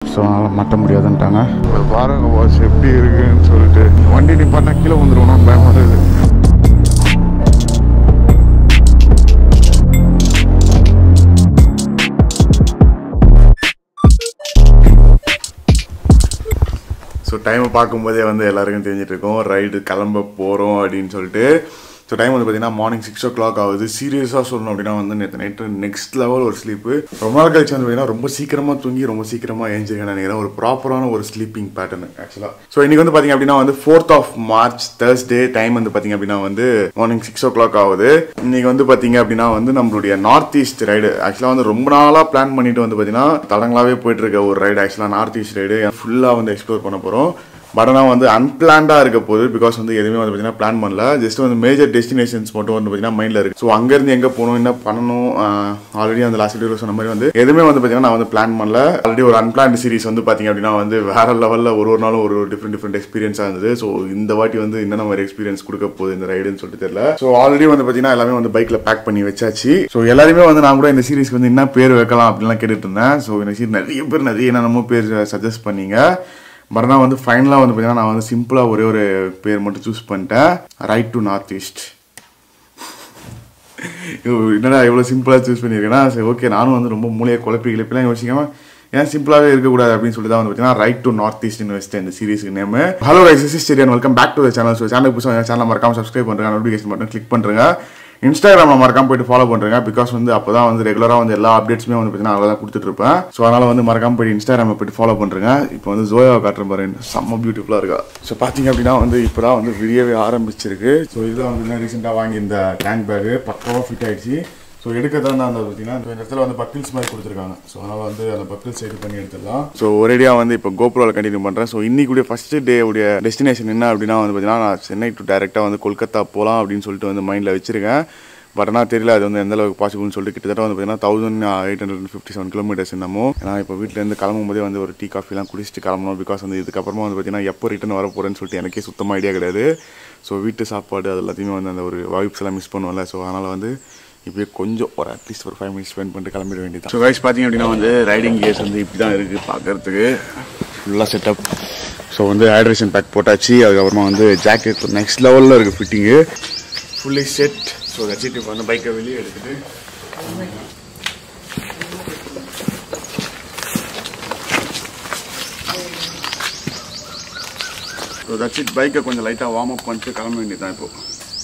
So அதனால் மாட்ட முடியாதுன்ட்டாங்க பாருங்க பாஸ் எப்படி இருக்குன்னு சொல்லிட்டு வண்டி நிப்பாட்டினா கீழே வந்துருவோம் பயமாக இருக்குது ஸோ டைமை பார்க்கும்போதே வந்து எல்லாருக்கும் தெரிஞ்சிட்டு இருக்கோம் ரைடு கிளம்ப போகிறோம் அப்படின்னு சொல்லிட்டு ஸோ டைம் வந்து பார்த்தீங்கன்னா மார்னிங் சிக்ஸ் ஓ கிளாக் ஆகுது சீரியஸாக சொல்லணும் அப்படின்னா வந்து நேற்று நைட்டு நெக்ஸ்ட் லெவல் ஒரு ஸ்லீப்பு ரொம்ப நாள் கழிச்சு வந்து பார்த்தீங்கன்னா ரொம்ப சீக்கிரமாக தூங்கி ரொம்ப சீக்கிரமாக ஏஞ்சிருக்கேன் நினைக்கிறேன் ஒரு ப்ராப்பரான ஒரு ஸ்லீப்பிங் பேட்டர்ன் ஆக்சுவலாக ஸோ இன்றைக்கி வந்து பார்த்தீங்க அப்படின்னா வந்து fourth of March Thursday time வந்து பார்த்தீங்க அப்படின்னா வந்து மார்னிங் சிக்ஸ் ஓ கிளாக் ஆகுது இன்னைக்கு வந்து பார்த்தீங்க அப்படின்னா வந்து நம்மளுடைய நார்த் ஈஸ்ட் ரைடு ஆக்சுவலாக வந்து ரொம்ப நாளாக பிளான் பண்ணிட்டு வந்து பார்த்தீங்கன்னா தடங்களாகவே போயிட்டு இருக்க ஒரு ரைடு ஆக்சுவலாக நார்த் ஈஸ்ட் ரைடு ஃபுல்லாக வந்து எக்ஸ்ப்ளோர் பண்ண போகிறோம் பட் ஆனால் வந்து அன்பிளான்டாக இருக்க போகுது பிகாஸ் வந்து எதுவுமே வந்து பார்த்தீங்கன்னா பிளான் பண்ணல ஜஸ்ட் வந்து மேஜர் டெஸ்டினேஷன்ஸ் மட்டும் வந்து பார்த்தீங்கன்னா மைண்டில் இருக்குது ஸோ அங்கேருந்து எங்கே போகணும் என்ன பண்ணணும் ஆல்ரெடி அந்த லாஸ்ட் வீடியோ சொன்ன மாதிரி வந்து எதுவுமே வந்து பார்த்தீங்கன்னா நான் வந்து பிளான் பண்ணல ஆல்ரெடி ஒரு அன்பிளான்ட் சீரிஸ் வந்து பார்த்தீங்க அப்படின்னா வந்து வேற லெவலில் ஒரு ஒரு நாளும் ஒரு டிஃப்ரெண்ட் டிஃப்ரெண்ட் எக்ஸ்பீரியன்ஸாக இருந்தது ஸோ இந்த வாட்டி வந்து என்னென்ன மாதிரி எக்ஸ்பீரியன்ஸ் கொடுக்க போகுது இந்த ரைடுன்னு சொல்லிட்டு தெரியல ஸோ ஆல்ரெடி வந்து பார்த்தீங்கன்னா எல்லாமே வந்து பைக்கில் பேக் பண்ணி வச்சாச்சு ஸோ எல்லாருமே வந்து நான் கூட இந்த சீரிஸ்க்கு வந்து என்ன பேர் வைக்கலாம் அப்படின்லாம் கேட்டுட்டு இருந்தேன் ஸோ இந்த சீர் நிறைய பேர் நிறைய என்னென்னமோ பேர் சஜஸ்ட் பண்ணீங்க பட் ஆனால் வந்து ஃபைனலாக வந்து பார்த்தீங்கன்னா நான் வந்து சிம்பிளாக ஒரே ஒரு பேர் மட்டும் சூஸ் பண்ணிட்டேன் ரைட் டு நார்த் ஈஸ்ட் என்னடா எவ்வளோ சிம்பிளாக சூஸ் பண்ணியிருக்கேன்னா சரி ஓகே நானும் வந்து ரொம்ப மூலையை குழப்பி கிளப்பிலாம் யோசிக்காம ஏன் சிம்பிளாகவே இருக்கக்கூடாது அப்படின்னு சொல்லிட்டு தான் வந்து பார்த்தீங்கன்னா ride to north east invest இந்த சீரிஸ்க்கு name hello rice sister welcome back to the channel so channel புதுசாக சேனல் மறக்காம சப்ஸ்கிரைப் பண்ணுறேன் நோட்டிஃபிகேஷன் மட்டும் கிளிக் பண்ணுறேங்க இன்ஸ்டாகிராமில் மறக்காம போயிட்டு ஃபாலோ பண்ணுறேங்க பிகாஸ் வந்து அப்போ தான் வந்து ரெகுலராக வந்து எல்லா அப்டேட்ஸுமே வந்து பார்த்தீங்கன்னா அதில் தான் கொடுத்துட்டு இருப்பேன் ஸோ அதனால் வந்து மறக்காம போயிட்டு இன்ஸ்டாகிராமில் போயிட்டு ஃபாலோ பண்ணுறேங்க இப்போ வந்து ஜோயாவை காட்டுறேன் பாரு செம்ம பியூட்டிஃபுல்லாக இருக்கா ஸோ பார்த்தீங்க அப்படின்னா வந்து இப்போ தான் வந்து விரியவே ஆரம்பிச்சிருக்கு ஸோ இதுதான் வந்து ரீசெண்டாக வாங்கி இந்த டேங்க் பேக்கு பக்காவாக ஃபிட் ஆயிடுச்சு ஸோ எடுக்கிறதா அந்த பார்த்தீங்கன்னா இந்த இடத்துல வந்து பக்கிள்ஸ் மாதிரி கொடுத்துருக்காங்க ஸோ அதனால் வந்து அந்த பக்கிள்ஸ் இது பண்ணி எடுத்துடலாம் ஸோ ஒரேடியாக வந்து இப்போ கோப்ரோவில் கண்டினியூ பண்ணுறேன் ஸோ இன்னைக்குடைய ஃபர்ஸ்ட் டே உடைய டெஸ்டினேஷன் என்ன அப்படின்னா வந்து பார்த்தீங்கன்னா நான் சென்னை டு டேரெக்டாக வந்து கொல்கத்தா போகலாம் அப்படின்னு சொல்லிட்டு வந்து மைண்டில் வச்சிருக்கேன் பட் ஆனால் தெரியல அது வந்து எந்த அளவுக்கு பாசிபிள்னு சொல்லிட்டு கிட்டத்தட்ட வந்து பார்த்தீங்கன்னா thousand eight hundred fifty seven kilometres என்னமோ ஏன்னா இப்போ வீட்டிலேருந்து கிளம்பும் போதே வந்து ஒரு டீ காஃபிலாம் குடிச்சிட்டு கிளம்பணும் பிகாஸ் வந்து இதுக்கப்புறமா வந்து பார்த்தீங்கன்னா எப்போ ரிட்டன் வர போகிறேன்னு சொல்லிட்டு எனக்கே சுத்தமாக ஐடியா கிடையாது ஸோ வீட்டு சாப்பாடு அது எல்லாத்தையுமே வந்து அந்த ஒரு வைப்ஸ் எல்லாம் மிஸ் பண்ணுவோம்ல ஸோ அதனால் வந்து இப்போயே கொஞ்சம் ஒரு அட்லீஸ்ட் ஒரு ஃபைவ் மினிட்ஸ் ஸ்பெண்ட் பண்ணிட்டு கிளம்பிட வேண்டியது ஸோ கைஸ் பார்த்தீங்க அப்படின்னா வந்து ரைடிங் கியர்ஸ் வந்து இப்படி தான் இருக்குது பார்க்கறதுக்கு ஃபுல்லாக செட்டப் ஸோ வந்து ஹைட்ரேஷன் பேக் போட்டாச்சு அதுக்கப்புறமா வந்து ஜாக்கெட் நெக்ஸ்ட் லெவலில் இருக்குது fitting fully set so that's it இப்போ வந்து பைக்கை வெளியே எடுத்துட்டு ஸோ தட்ஸ் இட் பைக்கை கொஞ்சம் லைட்டாக வார்ம் அப் பண்ணிட்டு கிளம்ப வேண்டியது தான் இப்போ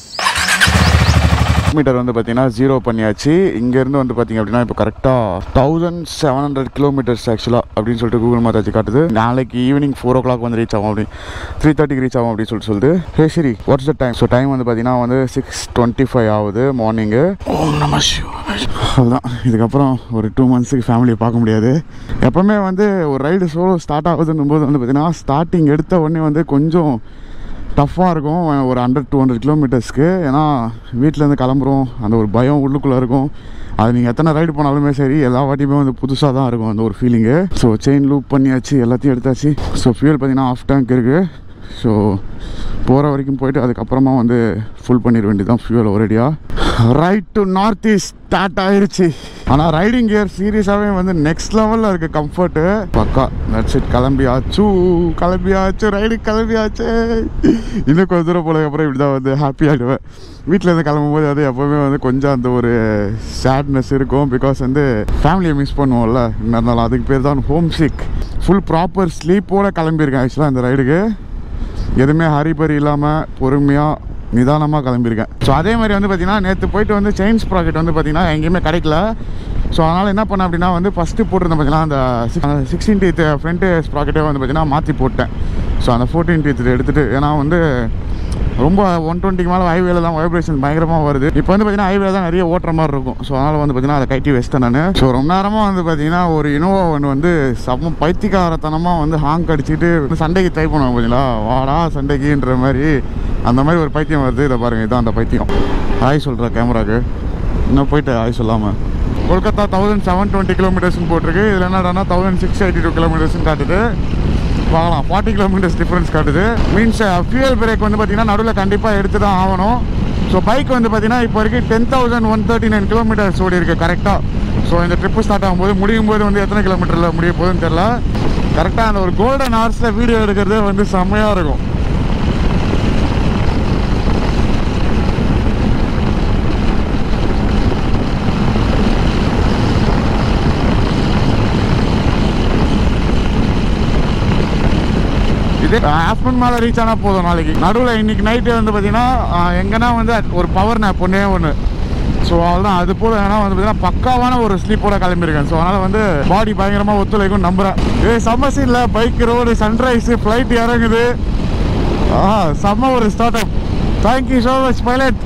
மீட்டர் வந்து பார்த்தீங்கன்னா ஜீரோ பண்ணியாச்சு இங்கேருந்து வந்து பார்த்தீங்க அப்படின்னா இப்போ கரெக்டாக தௌசண்ட் செவன் ஹண்ட்ரட் கிலோமீட்டர்ஸ் ஆக்சுவலாக அப்படின்னு சொல்லிட்டு கூகுள் மேப் வச்சு காட்டுது நாளைக்கு ஈவினிங் ஃபோர் ஓ கிளாக் வந்து ரீச் ஆகும் அப்படி த்ரீ தேர்ட்டிக்கு ரீச் ஆகும் அப்படின்னு சொல்லிட்டு சொல்லுது ஹே சரி what's the time so time வந்து பார்த்தீங்கன்னா வந்து சிக்ஸ் டுவெண்ட்டி ஃபைவ் ஆகுது மார்னிங்கு ஓம் நம அதுதான் இதுக்கப்புறம் ஒரு டூ மந்த்ஸுக்கு ஃபேமிலியை பார்க்க முடியாது எப்போவுமே வந்து ஒரு ரைடு சோலோ ஸ்டார்ட் ஆகுதுன்னும் போது வந்து பார்த்தீங்கன்னா ஸ்டார்டிங் எடுத்த உடனே வந்து கொஞ்சம் டஃப்பாக இருக்கும் ஒரு ஹண்ட்ரட் டூ ஹண்ட்ரட் கிலோமீட்டர்ஸ்க்கு ஏன்னா வீட்டிலேருந்து கிளம்புறோம் அந்த ஒரு பயம் உள்ளுக்குள்ளே இருக்கும் அது நீங்கள் எத்தனை ரைடு போனாலுமே சரி எல்லா வாட்டியுமே வந்து புதுசாக தான் இருக்கும் அந்த ஒரு ஃபீலிங்கு ஸோ செயின் லூப் பண்ணியாச்சு எல்லாத்தையும் எடுத்தாச்சு ஸோ ஃபியூல் பார்த்தீங்கன்னா ஆஃப் டேங்க் இருக்குது ஸோ போகிற வரைக்கும் போயிட்டு அதுக்கப்புறமா வந்து ஃபுல் பண்ணிட வேண்டியதான் ஃபியூல் ஒரேடியாக ride to north east start ஆயிருச்சு ஆனால் ரைடிங் கியர் சீரியஸாகவே வந்து நெக்ஸ்ட் லெவலில் இருக்குது கம்ஃபர்ட்டு பக்கா தட்ஸ் இட் கிளம்பியாச்சு கிளம்பியாச்சு ரைடு கிளம்பியாச்சு இன்னும் கொஞ்ச தூரம் போனதுக்கப்புறம் இப்படி தான் வந்து ஹாப்பி ஆகிடுவேன் வீட்டிலேருந்து கிளம்பும்போது அது எப்போவுமே வந்து கொஞ்சம் அந்த ஒரு சேட்னஸ் இருக்கும் பிகாஸ் வந்து ஃபேமிலியை மிஸ் பண்ணுவோம்ல என்ன இருந்தாலும் அதுக்கு பேர் தான் ஹோம் சிக் ஃபுல் ப்ராப்பர் ஸ்லீப்போட கிளம்பியிருக்கேன் ஆக்சுவலாக இந்த ரைடுக்கு எதுவுமே ஹரிபரி இல்லாமல் பொறுமையாக நிதானமாக கிளம்பியிருக்கேன் ஸோ அதே மாதிரி வந்து பார்த்தீங்கன்னா நேற்று போயிட்டு வந்து செயின் ஸ்ப்ராக்கெட் வந்து பார்த்தீங்கன்னா எங்கேயுமே கிடைக்கல ஸோ அதனால் என்ன பண்ணேன் அப்படின்னா வந்து ஃபஸ்ட்டு போட்டிருந்தேன் பார்த்தீங்கன்னா அந்த சிக்ஸ்டீன் டீத் ஃப்ரண்ட்டு ஸ்ப்ராக்கெட்டே வந்து பார்த்தீங்கன்னா மாற்றி போட்டேன் ஸோ அந்த ஃபோர்டீன் டீத் எடுத்துகிட்டு ஏன்னா வந்து ரொம்ப ஒன் டுவெண்ட்டிக்கு மேலே ஹைவேல தான் வைப்ரேஷன் பயங்கரமாக வருது இப்போ வந்து பார்த்தீங்கன்னா ஹைவேல தான் நிறைய ஓட்டுற மாதிரி இருக்கும் ஸோ அதனால் வந்து பார்த்தீங்கன்னா அதை கட்டி வச்சிட்டேன் நான் ஸோ ரொம்ப நேரமாக வந்து பார்த்தீங்கன்னா ஒரு இனோவா ஒன்று வந்து செம்ம பைத்தியக்காரத்தனமாக வந்து ஹாங்க் அடிச்சுட்டு சண்டைக்கு ட்ரை பண்ணுவாங்க பார்த்தீங்களா வாடா சண்டைக்குன்ற மாதிரி அந்த மாதிரி ஒரு பைத்தியம் வருது இதை பாருங்கள் இதான் அந்த பைத்தியம் ஹாய் சொல்கிற கேமராக்கு இன்னும் போயிட்டு ஹாய் சொல்லாமல் கொல்கத்தா தௌசண்ட் செவன் டுவெண்ட்டி கிலோமீட்டர்ஸ்னு போட்டிருக்கு இதில் என்னடானா தௌசண்ட் சிக்ஸ் எயிட்டி டூ கிலோமீட்டர்ஸ்னு காட்டுது பார்க்கலாம் ஃபார்ட்டி கிலோமீட்டர்ஸ் டிஃப்ரென்ஸ் காட்டுது மீன்ஸ் ஃபியூயல் பிரேக் வந்து பார்த்தீங்கன்னா நடுவில் கண்டிப்பாக எடுத்து தான் ஆகணும் ஸோ பைக் வந்து பார்த்தீங்கன்னா இப்போ வரைக்கும் ten thousand one thirty nine kilometres ஓடி இருக்கு கரெக்டாக ஸோ இந்த ட்ரிப்பு ஸ்டார்ட் ஆகும்போது முடியும் போது வந்து எத்தனை கிலோமீட்டரில் முடிய போகுதுன்னு தெரில கரெக்டாக அந்த ஒரு கோல்டன் ஹவர்ஸில் வீடியோ எடுக்கிறதே வந்து செம்மையாக இருக்கும் இது ஆஃப்டர்நூன் மேலே ரீச் ஆனால் போதும் நாளைக்கு நடுவில் இன்னைக்கு நைட்டு வந்து பார்த்தீங்கன்னா எங்கன்னா வந்து ஒரு பவர் நேப் ஒன்றே ஒன்று ஸோ அவ்வளோதான் அது போல் ஏன்னா வந்து பார்த்தீங்கன்னா பக்காவான ஒரு ஸ்லீப்போட கிளம்பியிருக்கேன் ஸோ அதனால் வந்து பாடி பயங்கரமாக ஒத்துழைக்கும் நம்புகிறேன் ஏ சம்ம சீனில் பைக் ரோடு சன்ரைஸு ஃப்ளைட் இறங்குது ஆ செம்ம ஒரு start up thank you so much pilot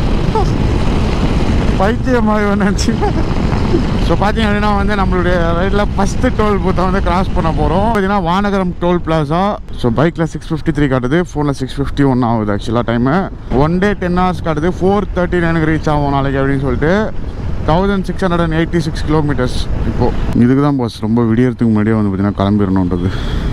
பைத்தியமாக நினச்சி ஸோ பார்த்தீங்க அப்படின்னா வந்து நம்மளுடைய ரைடில் ஃபஸ்ட்டு டோல் பூத்தை வந்து கிராஸ் பண்ண போகிறோம் பார்த்தீங்கன்னா வானகரம் டோல் பிளாசா ஸோ பைக்கில் சிக்ஸ் ஃபிஃப்டி த்ரீ காட்டுது ஃபோனில் சிக்ஸ் ஃபிஃப்டி ஒன் ஆகுது ஆக்சுவலாக time one day ten hours காட்டுது ஃபோர் தேர்ட்டி நைனுக்கு ரீச் ஆகும் நாளைக்கு அப்படின்னு சொல்லிட்டு thousand six hundred and eighty six kilometres இப்போது இதுக்கு தான் பஸ் ரொம்ப விடியறதுக்கு முன்னாடியே வந்து பார்த்தீங்கன்னா கிளம்பிடணுன்றது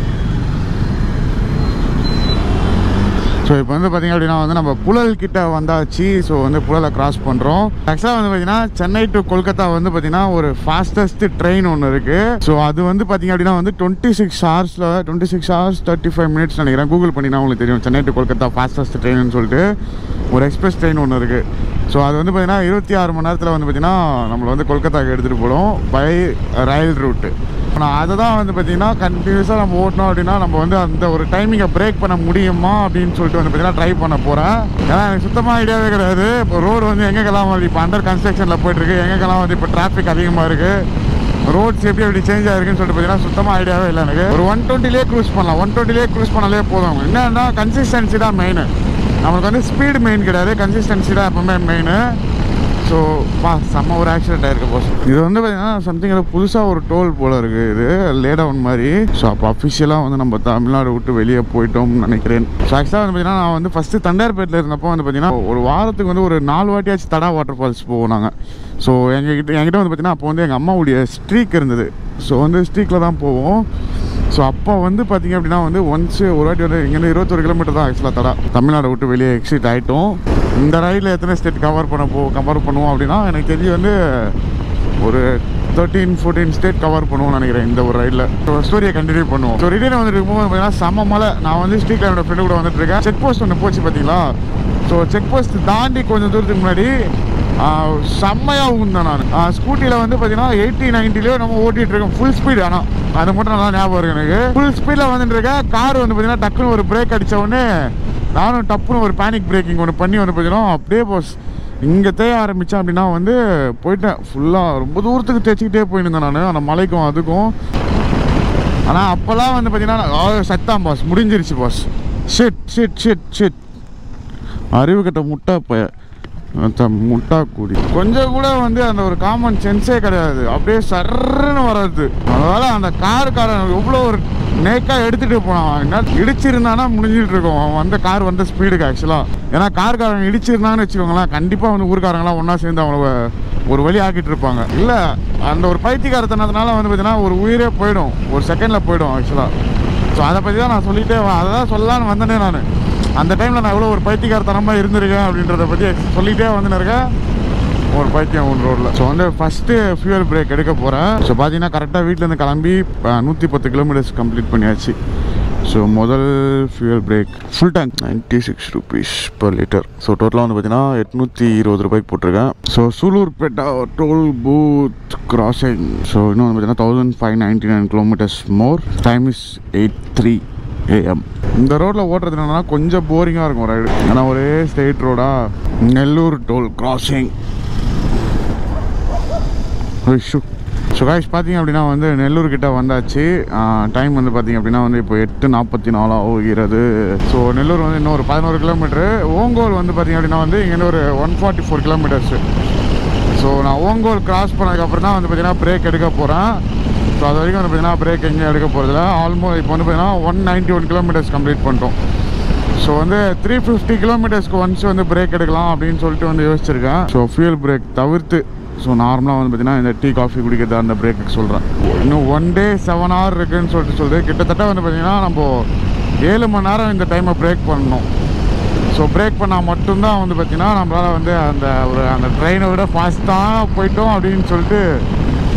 ஸோ இப்போ வந்து பார்த்திங்க அப்படின்னா வந்து நம்ம புழல் கிட்ட வந்தாச்சு ஸோ வந்து புழலை கிராஸ் பண்ணுறோம் ஆக்சுவலாக வந்து பார்த்தீங்கன்னா சென்னை டு கொல்கத்தா வந்து பார்த்தீங்கன்னா ஒரு ஃபாஸ்டஸ்ட் ட்ரெயின் ஒன்று இருக்குது ஸோ அது வந்து பார்த்தீங்க அப்படின்னா வந்து டுவெண்ட்டி சிக்ஸ் ஹவர்ஸில் twenty six hours thirty five minutes நினைக்கிறேன் கூகுள் பண்ணினா உங்களுக்கு தெரியும் சென்னை டு கொல்கத்தா ஃபாஸ்டஸ்ட் ட்ரெயின்னு சொல்லிட்டு ஒரு எக்ஸ்பிரஸ் ட்ரெயின் ஒன்று இருக்குது ஸோ அது வந்து பார்த்தீங்கன்னா இருபத்தி ஆறு மணி நேரத்தில் வந்து பார்த்தீங்கன்னா நம்மளை வந்து கொல்கத்தாக்கு எடுத்துகிட்டு போடும் பை ரயில் ரூட்டு நான் அதை தான் வந்து பார்த்தீங்கன்னா கண்டினியூஸாக நம்ம ஓட்டணும் அப்படின்னா நம்ம வந்து அந்த ஒரு டைமிங்கை பிரேக் பண்ண முடியுமா அப்படின்னு சொல்லிட்டு வந்து பார்த்தீங்கன்னா ட்ரை பண்ண போகிறேன் ஏன்னா எனக்கு சுத்தமாக ஐடியாவே கிடையாது இப்போ ரோடு வந்து எங்கெங்கெல்லாம் வந்து இப்போ அண்டர் கன்ஸ்ட்ரக்ஷனில் போயிட்டுருக்கு எங்கெங்கெல்லாம் வந்து இப்போ டிராஃபிக் அதிகமாக இருக்குது ரோட்ஸ் எப்படி எப்படி சேஞ்ச் ஆயிருக்குன்னு சொல்லிட்டு பார்த்தீங்கன்னா சுத்தமாக ஐடியாவே இல்லை எனக்கு ஒரு ஒன் டுவெண்ட்டிலே க்ரூஸ் பண்ணலாம் ஒன் டுவெண்ட்டிலே க்ரூஸ் பண்ணாலே போதும் என்னன்னா கன்சிஸ்டன்சி தான் மெயின் நம்மளுக்கு வந்து ஸ்பீடு மெயின் கிடையாது கன்சிஸ்டன்சி தான் எப்பவுமே மெயின் ஸோ பா செம்ம ஒரு ஆக்சிடென்ட் ஆயிருக்கு போஸ் இது வந்து பார்த்தீங்கன்னா சம்திங் அது புதுசாக ஒரு டோல் போல் இருக்குது இது லே டவுன் மாதிரி ஸோ அப்போ அஃபிஷியலாக வந்து நம்ம தமிழ்நாடு விட்டு வெளியே போயிட்டோம்னு நினைக்கிறேன் ஸோ ஆக்சுவலாக வந்து பார்த்தீங்கன்னா நான் வந்து ஃபஸ்ட்டு தண்டார்பேட்டில் இருந்தப்போ வந்து பார்த்தீங்கன்னா ஒரு வாரத்துக்கு வந்து ஒரு நாலு வாட்டியாச்சும் தடா வாட்டர் ஃபால்ஸ் போவோம் நாங்கள் ஸோ எங்ககிட்ட என்கிட்ட வந்து பார்த்தீங்கன்னா அப்போ வந்து எங்கள் அம்மாவுடைய ஸ்ட்ரீக் இருந்தது ஸோ வந்து ஸ்ட்ரீக்கில் தான் போவோம் ஸோ அப்போ வந்து பார்த்தீங்க அப்படின்னா வந்து ஒன்ஸ் ஒரு வாட்டி வந்து இங்கேருந்து இருபத்தொரு கிலோமீட்டர் தான் ஆக்சுவலாக தடா தமிழ்நாடு விட்டு வெளியே எக்ஸிட் ஆகிட்டோம் இந்த ரைடில் எத்தனை ஸ்டேட் கவர் பண்ண போ கவர் பண்ணுவோம் அப்படின்னா எனக்கு தெரிஞ்சு வந்து ஒரு தேர்ட்டீன் ஃபோர்டீன் ஸ்டேட் கவர் பண்ணுவோம்னு நினைக்கிறேன் இந்த ஒரு ரைடில் ஸோ ஸ்டோரியை கண்டினியூ பண்ணுவோம் ஸோ ரிட்டர்ன் வந்துட்டு இருக்கும்போது பார்த்தீங்கன்னா செம்ம மலை நான் வந்து ஸ்ட்ரீட்டில் என்னோட ஃப்ரெண்டு கூட வந்துட்டு இருக்கேன் செக் போஸ்ட் ஒன்று போச்சு பார்த்தீங்களா ஸோ செக் போஸ்ட் தாண்டி கொஞ்சம் தூரத்துக்கு முன்னாடி ஆஹ், செம்மையா உகுந்தேன் நான் ஸ்கூட்டியில் வந்து பார்த்தீங்கன்னா எயிட்டி நைன்ட்டிலேயே நம்ம ஓட்டிட்டு இருக்கோம் ஃபுல் ஸ்பீடு ஆனால் அது மட்டும் நல்லா ஞாபகம் இருக்கு எனக்கு ஃபுல் ஸ்பீடில் வந்துட்டு இருக்கேன் கார் வந்து பார்த்தீங்கன்னா டக்குன்னு ஒரு பிரேக் அடிச்ச உடனே நானும் டப்புன்னு ஒரு பேனிக் பிரேக்கிங் ஒன்று பண்ணி வந்து பார்த்தீங்கன்னா அப்படியே போஸ் இங்கே தேய ஆரம்பித்தேன் அப்படின்னா வந்து போயிட்டேன் ஃபுல்லாக ரொம்ப தூரத்துக்கு தேய்ச்சிக்கிட்டே போயிருந்தேன் நான் அந்த மலைக்கும் அதுக்கும் ஆனால் அப்போல்லாம் வந்து பார்த்தீங்கன்னா சத்தாம் பாஸ் முடிஞ்சிருச்சு boss shit shit shit shit அறிவு கட்ட முட்டா பய அத்த முட்டா கூடி கொஞ்சம் கூட வந்து அந்த ஒரு காமன் சென்ஸே கிடையாது அப்படியே சர்ன்னு வர்றது அதனால அந்த காருக்காரன் எவ்வளோ ஒரு நேக்காக எடுத்துகிட்டு போனான் என்ன இடிச்சிருந்தானா முடிஞ்சிட்டு இருக்கும் அவன் வந்த கார் வந்த ஸ்பீடுக்கு ஆக்சுவலாக ஏன்னா கார்காரன் இடிச்சிருந்தான்னு வச்சுக்கோங்களேன் கண்டிப்பாக வந்து ஊர்க்காரங்களாம் ஒன்றா சேர்ந்து அவங்கள ஒரு வழி ஆக்கிட்டு இருப்பாங்க இல்லை அந்த ஒரு பைத்தியக்காரத்தனத்தினால வந்து பார்த்தீங்கன்னா ஒரு உயிரே போயிடும் ஒரு செகண்டில் போயிடும் ஆக்சுவலாக ஸோ அதை பற்றி தான் நான் சொல்லிட்டே வா- அதை தான் சொல்லலான்னு வந்தேனே நான் அந்த டைமில் நான் எவ்வளோ ஒரு பைத்தியக்காரத்தனமாக இருந்திருக்கேன் அப்படின்றத பற்றி சொல்லிகிட்டே வந்துன்னு இருக்கேன் ஒரு பைத்தியம் ஒன்று ரோட்டில் ஸோ வந்து ஃபஸ்ட்டு ஃபியூயல் பிரேக் எடுக்க போகிறேன் ஸோ பார்த்தீங்கன்னா கரெக்டாக வீட்டிலேருந்து கிளம்பி நூற்றி பத்து கிலோமீட்டர்ஸ் கம்ப்ளீட் பண்ணியாச்சு ஸோ முதல் fuel break full tank ninety six rupees per litre so டோட்டலாக வந்து பார்த்தீங்கன்னா எட்நூற்றி இருபது ரூபாய்க்கு போட்டிருக்கேன் so Sullurpeta toll booth crossing so இன்னும் வந்து பார்த்தீங்கன்னா thousand five ninety nine kilometres more time is eight three AM இந்த ரோட்டில் ஓட்டுறது என்னன்னா கொஞ்சம் போரிங்காக இருக்கும் ரைடு ஏன்னா ஒரே ஸ்ட்ரெயிட் ரோடா நெல்லூர் டோல் கிராசிங் ஷூ ஸோ காய்ஸ் பார்த்தீங்க அப்படின்னா வந்து நெல்லூர் கிட்ட வந்தாச்சு டைம் வந்து பார்த்தீங்க அப்படின்னா வந்து இப்போ எட்டு நாற்பத்தி நாலாக ஆகிறது ஸோ நெல்லூர் வந்து இன்னும் ஒரு பதினோரு கிலோமீட்ரு ஓங்கோல் வந்து பார்த்தீங்க அப்படின்னா வந்து இங்கேருந்து ஒரு one forty four kilometres so நான் ஓங்கோல் கிராஸ் பண்ணதுக்கப்புறம் தான் வந்து பார்த்தீங்கன்னா பிரேக் எடுக்க போகிறேன் ஸோ அது வரைக்கும் வந்து பார்த்தீங்கன்னா பிரேக் எங்கேயும் எடுக்க போகிறதில்ல ஆல்மோஸ்ட் இப்போ வந்து பார்த்தீங்கன்னா one ninety one kilometres complete பண்ணிட்டோம் ஸோ வந்து த்ரீ ஃபிஃப்டி கிலோமீட்டர்ஸ்க்கு ஒன்ஸ் வந்து பிரேக் எடுக்கலாம் அப்படின்னு சொல்லிட்டு வந்து யோசிச்சிருக்கேன் ஸோ ஃபியூல் பிரேக் தவிர்த்து ஸோ நார்மலாக வந்து பார்த்தீங்கன்னா இந்த டீ காஃபி குடிக்கிறது அந்த பிரேக்குக்கு சொல்கிறேன் இன்னும் ஒன் டே செவன் ஹவர் இருக்குன்னு சொல்லிட்டு சொல்லுது கிட்டத்தட்ட வந்து பார்த்தீங்கன்னா நம்ம ஏழு மணி நேரம் இந்த டைமை பிரேக் பண்ணணும் ஸோ பிரேக் பண்ணால் மட்டும்தான் வந்து பார்த்தீங்கன்னா நம்மளால் வந்து அந்த ஒரு அந்த ட்ரெயினை விட ஃபாஸ்ட்டாக போயிட்டோம் அப்படின்னு சொல்லிட்டு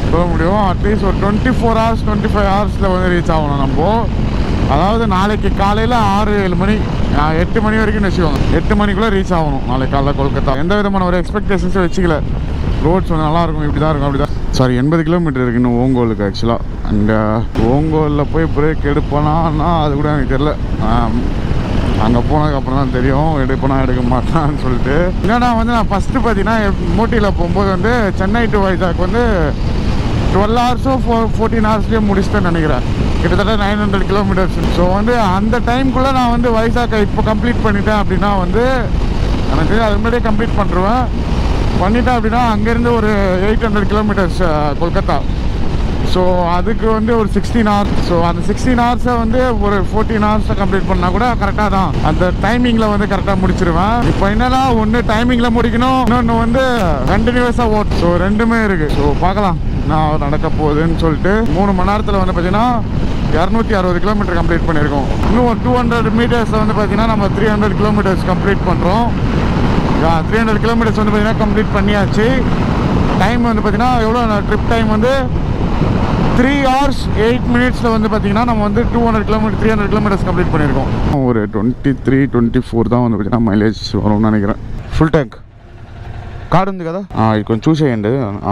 போக முடியும் அட்லீஸ்ட் ஒரு twenty four hours twenty five ஹவர்ஸில் வந்து ரீச் ஆகணும் நம்ம அதாவது நாளைக்கு காலையில் ஆறு ஏழு மணி ஆ, எட்டு மணி வரைக்கும் வச்சுக்கோங்க எட்டு மணிக்குள்ளே ரீச் ஆகணும் நாளைக்கு காலைல கொல்கத்தா எந்த விதமான ஒரு எக்ஸ்பெக்டேஷன்ஸும் வச்சுக்கல ரோட்ஸ் வந்து நல்லா இருக்கும் இப்படி தான் இருக்கும் அப்படி தான் சாரி எண்பது கிலோமீட்டர் இருக்கு இன்னும் ஓங்கோலுக்கு ஆக்சுவலாக அண்ட் ஓங்கோலில் போய் பிரேக் எடுப்பேனா அது கூட எனக்கு தெரில அங்கே போனதுக்கப்புறம் தான் தெரியும் எடுப்பேனா எடுக்க மாட்டான்னு சொல்லிட்டு என்னன்னா வந்து நான் ஃபஸ்ட்டு பார்த்தீங்கன்னா மோட்டியில் போகும்போது வந்து சென்னை டு வைசாக் வந்து டுவெல் ஹவர்ஸோ ஃபோர் ஃபோர்டீன் ஹவர்ஸ்லேயே முடிச்சிட்டேன்னு நினைக்கிறேன் கிட்டத்தட்ட நைன் ஹண்ட்ரட் கிலோமீட்டர்ஸ் ஸோ வந்து அந்த டைம்குள்ளே நான் வந்து வைசாக்கை இப்போ கம்ப்ளீட் பண்ணிட்டேன் அப்படின்னா வந்து எனக்கு அது முன்னாடியே கம்ப்ளீட் பண்ணிருவேன் பண்ணிட்டேன் அப்படின்னா அங்கேருந்து ஒரு eight hundred kilometres Kolkata so அதுக்கு வந்து ஒரு சிக்ஸ்டீன் ஹவர்ஸ் ஸோ அந்த சிக்ஸ்டீன் ஹவர்ஸை வந்து ஒரு ஃபோர்டீன் ஹவர்ஸை கம்ப்ளீட் பண்ணால் கூட கரெக்டாக தான் அந்த டைமிங்கில் வந்து கரெக்டாக முடிச்சிருவேன் இப்போ என்னன்னா ஒன்று டைமிங்கில் முடிக்கணும் இன்னொன்று வந்து கண்டினியூஸாக ஓட் ஸோ ரெண்டுமே இருக்குது ஸோ பார்க்கலாம் நான் நடக்க போகுதுன்னு சொல்லிட்டு மூணு மணி நேரத்தில் வந்து பார்த்தீங்கன்னா இரநூத்தி அறுபது கிலோமீட்டர் கம்ப்ளீட் பண்ணியிருக்கோம் இன்னும் ஒரு டூ ஹண்ட்ரட் மீட்டர்ஸில் வந்து பார்த்தீங்கன்னா நம்ம த்ரீ ஹண்ட்ரட் கிலோமீட்டர்ஸ் கம்ப்ளீட் பண்ணுறோம் த்ரீ ஹண்ட்ரட் கிலோமீட்டர்ஸ் வந்து பார்த்தீங்கன்னா கம்ப்ளீட் பண்ணியாச்சு டைம் வந்து பார்த்தீங்கன்னா எவ்வளோ ட்ரிப் டைம் வந்து த்ரீ ஹவர்ஸ் எயிட் மினிட்ஸில் வந்து பார்த்தீங்கன்னா நம்ம வந்து two hundred kilometre three hundred kilometres complete பண்ணியிருக்கோம் ஒரு டுவெண்ட்டி த்ரீ டுவெண்ட்டி ஃபோர் தான் வந்து பார்த்தீங்கன்னா மைலேஜ் வரும்னு நினைக்கிறேன் ఫుల్ ట్యాంక్ కార్డు ఉంది కదా ఆ, ఇది కొంచెం చూసేయండి ఆ,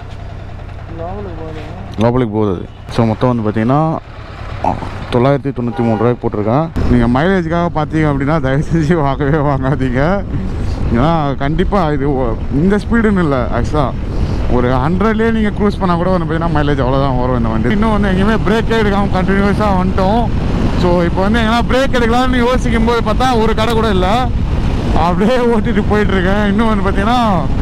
లోపలికి పోదు అది ஸோ மொத்தம் வந்து பார்த்தீங்கன்னா ஆ, தொள்ளாயிரத்தி தொண்ணூற்றி மூணு ரூபாய்க்கு போட்டிருக்கேன் நீங்கள் மைலேஜுக்காக பார்த்தீங்க அப்படின்னா தயவு செஞ்சு வாங்கவே வாங்காதீங்க ஏன்னா கண்டிப்பாக இது ஒ- இந்த ஸ்பீடுன்னு இல்லை ஆக்சுவலாக ஒரு ஹண்ட்ரட்லேயே நீங்கள் க்ரூஸ் பண்ணால் கூட வந்து பார்த்தீங்கன்னா மைலேஜ் அவ்வளோதான் வரும் இந்த வண்டி இன்னும் வந்து எங்கேயுமே பிரேக்கே எடுக்காமல் கண்டினியூஸாக வந்துட்டோம் ஸோ இப்போ வந்து எங்கன்னா பிரேக் எடுக்கலாம்னு யோசிக்கும் போது பார்த்தா ஒரு கடை கூட இல்லை அப்படியே ஓட்டிட்டு போயிட்டுருக்கேன் இன்னும் வந்து பார்த்தீங்கன்னா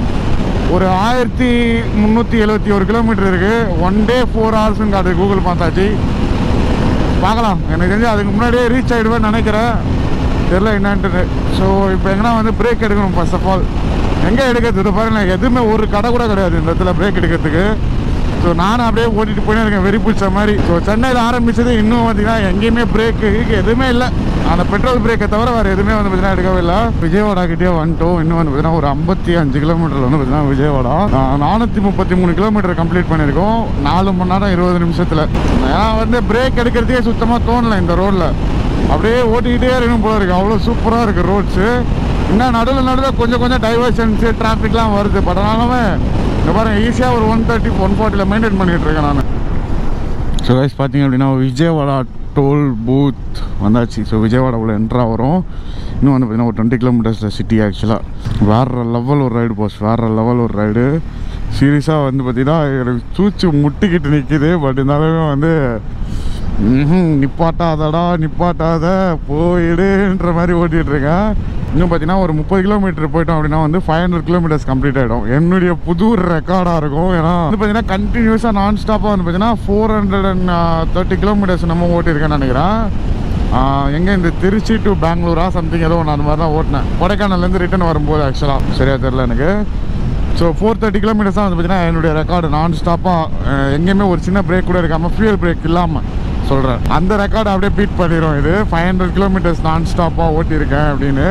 ஒரு ஆயிரத்தி முந்நூற்றி எழுபத்தி ஒரு கிலோமீட்டர் இருக்குது ஒன் டே ஃபோர் ஹவர்ஸும் காட்டுது கூகுள் பார்த்தாச்சு பார்க்கலாம் எனக்கு தெரிஞ்சு அதுக்கு முன்னாடியே ரீச் ஆகிடுவேன்னு நினைக்கிறேன் தெரில என்னன்ட்டு ஸோ இப்போ எங்கன்னா வந்து பிரேக் எடுக்கணும் ஃபர்ஸ்ட் ஆஃப் ஆல் எங்கே எடுக்கிறது இது பாருங்க எதுவுமே ஒரு கடை கூட கிடையாது இந்த இடத்துல பிரேக் எடுக்கிறதுக்கு ஸோ நானும் அப்படியே ஓட்டிட்டு போயினே இருக்கேன் வெறி பிடிச்ச மாதிரி ஸோ சென்னையில் ஆரம்பிச்சது இன்னும் பார்த்தீங்கன்னா எங்கேயுமே பிரேக்கு எதுவுமே இல்லை அந்த பெட்ரோல் பிரேக்கை தவிர வேறு எதுவுமே வந்து பார்த்தீங்கன்னா எடுக்கவே இல்லை விஜயவாடா கிட்டே வந்துட்டோம் இன்னும் வந்து பார்த்தீங்கன்னா ஒரு ஐம்பத்தி அஞ்சு கிலோமீட்டர் வந்து பார்த்தீங்கன்னா விஜயவாடா நான் நானூற்றி முப்பத்தி மூணு கிலோமீட்டர் கம்ப்ளீட் பண்ணியிருக்கோம் நாலு மணி நேரம் இருபது நிமிஷத்தில் ஏன்னா வந்து பிரேக் எடுக்கிறதுக்கே சுத்தமாக தோணலை இந்த ரோட்டில் அப்படியே ஓட்டிக்கிட்டே இருக்கணும் போல இருக்கு அவ்வளோ சூப்பராக இருக்குது ரோட்ஸு இன்னும் நடுவில் நடுவில் கொஞ்சம் கொஞ்சம் டைவர்ஷன்ஸு டிராஃபிக்லாம் வருது பட் ஆனாலுமே இந்த பாருங்க ஈஸியாக ஒரு ஒன் தேர்ட்டி ஒன் ஃபார்ட்டியில் மெயின்டைன் பண்ணிகிட்டு இருக்கேன் நான் ஸோ கைஸ் பார்த்தீங்க அப்படின்னா விஜயவாடா டோல் பூத் வந்தாச்சு ஸோ விஜயவாடாவில் என்ட்ரா வரும் இன்னும் வந்து பார்த்தீங்கன்னா ஒரு டுவெண்ட்டி கிலோமீட்டர்ஸில் சிட்டி ஆக்சுவலாக வேறு லெவல் ஒரு ரைடு போஸ் வேறு லெவல் ஒரு ரைடு சீரியஸாக வந்து பார்த்தீங்கன்னா எனக்கு சூச்சு முட்டிக்கிட்டு நிற்கிது பட் இருந்தாலுமே வந்து ம்ஹும், நிப்பாட்டாதடா நிப்பாட்டாத போயிடுன்ற மாதிரி ஓட்டிகிட்டு இருக்கேன் இன்னும் பார்த்தீங்கன்னா ஒரு முப்பது கிலோமீட்டர் போயிட்டோம் அப்படின்னா வந்து ஃபைவ் ஹண்ட்ரட் கிலோமீட்டர்ஸ் கம்ப்ளீட் ஆகிடும் என்னுடைய புது ரெக்கார்டாக இருக்கும் ஏன்னா வந்து பார்த்தீங்கன்னா கண்டினியூஸாக நான் ஸ்டாப்பாக வந்து பார்த்தீங்கன்னா four hundred and thirty kilometres நம்ம ஓட்டியிருக்கேன்னு நினைக்கிறேன் எங்கே இந்த திருச்சி டு பெங்களூரா சம்திங் ஏதோ ஒன்று அந்த மாதிரி தான் ஓட்டினேன் கொடைக்கானல்லேருந்து ரிட்டர்ன் வரும்போது ஆக்சுவலாக சரியாக தெரில எனக்கு ஸோ ஃபோர் தேர்ட்டி கிலோமீட்டர்ஸ் தான் வந்து பார்த்தீங்கன்னா என்னுடைய ரெக்கார்டு நான் ஸ்டாப்பாக எங்கேயுமே ஒரு சின்ன பிரேக் கூட இருக்காமல் ஃபியூல் பிரேக் இல்லாமல் சொல்கிறேன் அந்த ரெக்கார்டை அப்படியே பீட் பண்ணிடும் இது ஃபைவ் ஹண்ட்ரட் கிலோமீட்டர்ஸ் நான் ஸ்டாப்பாக ஓட்டியிருக்கேன் அப்படின்னு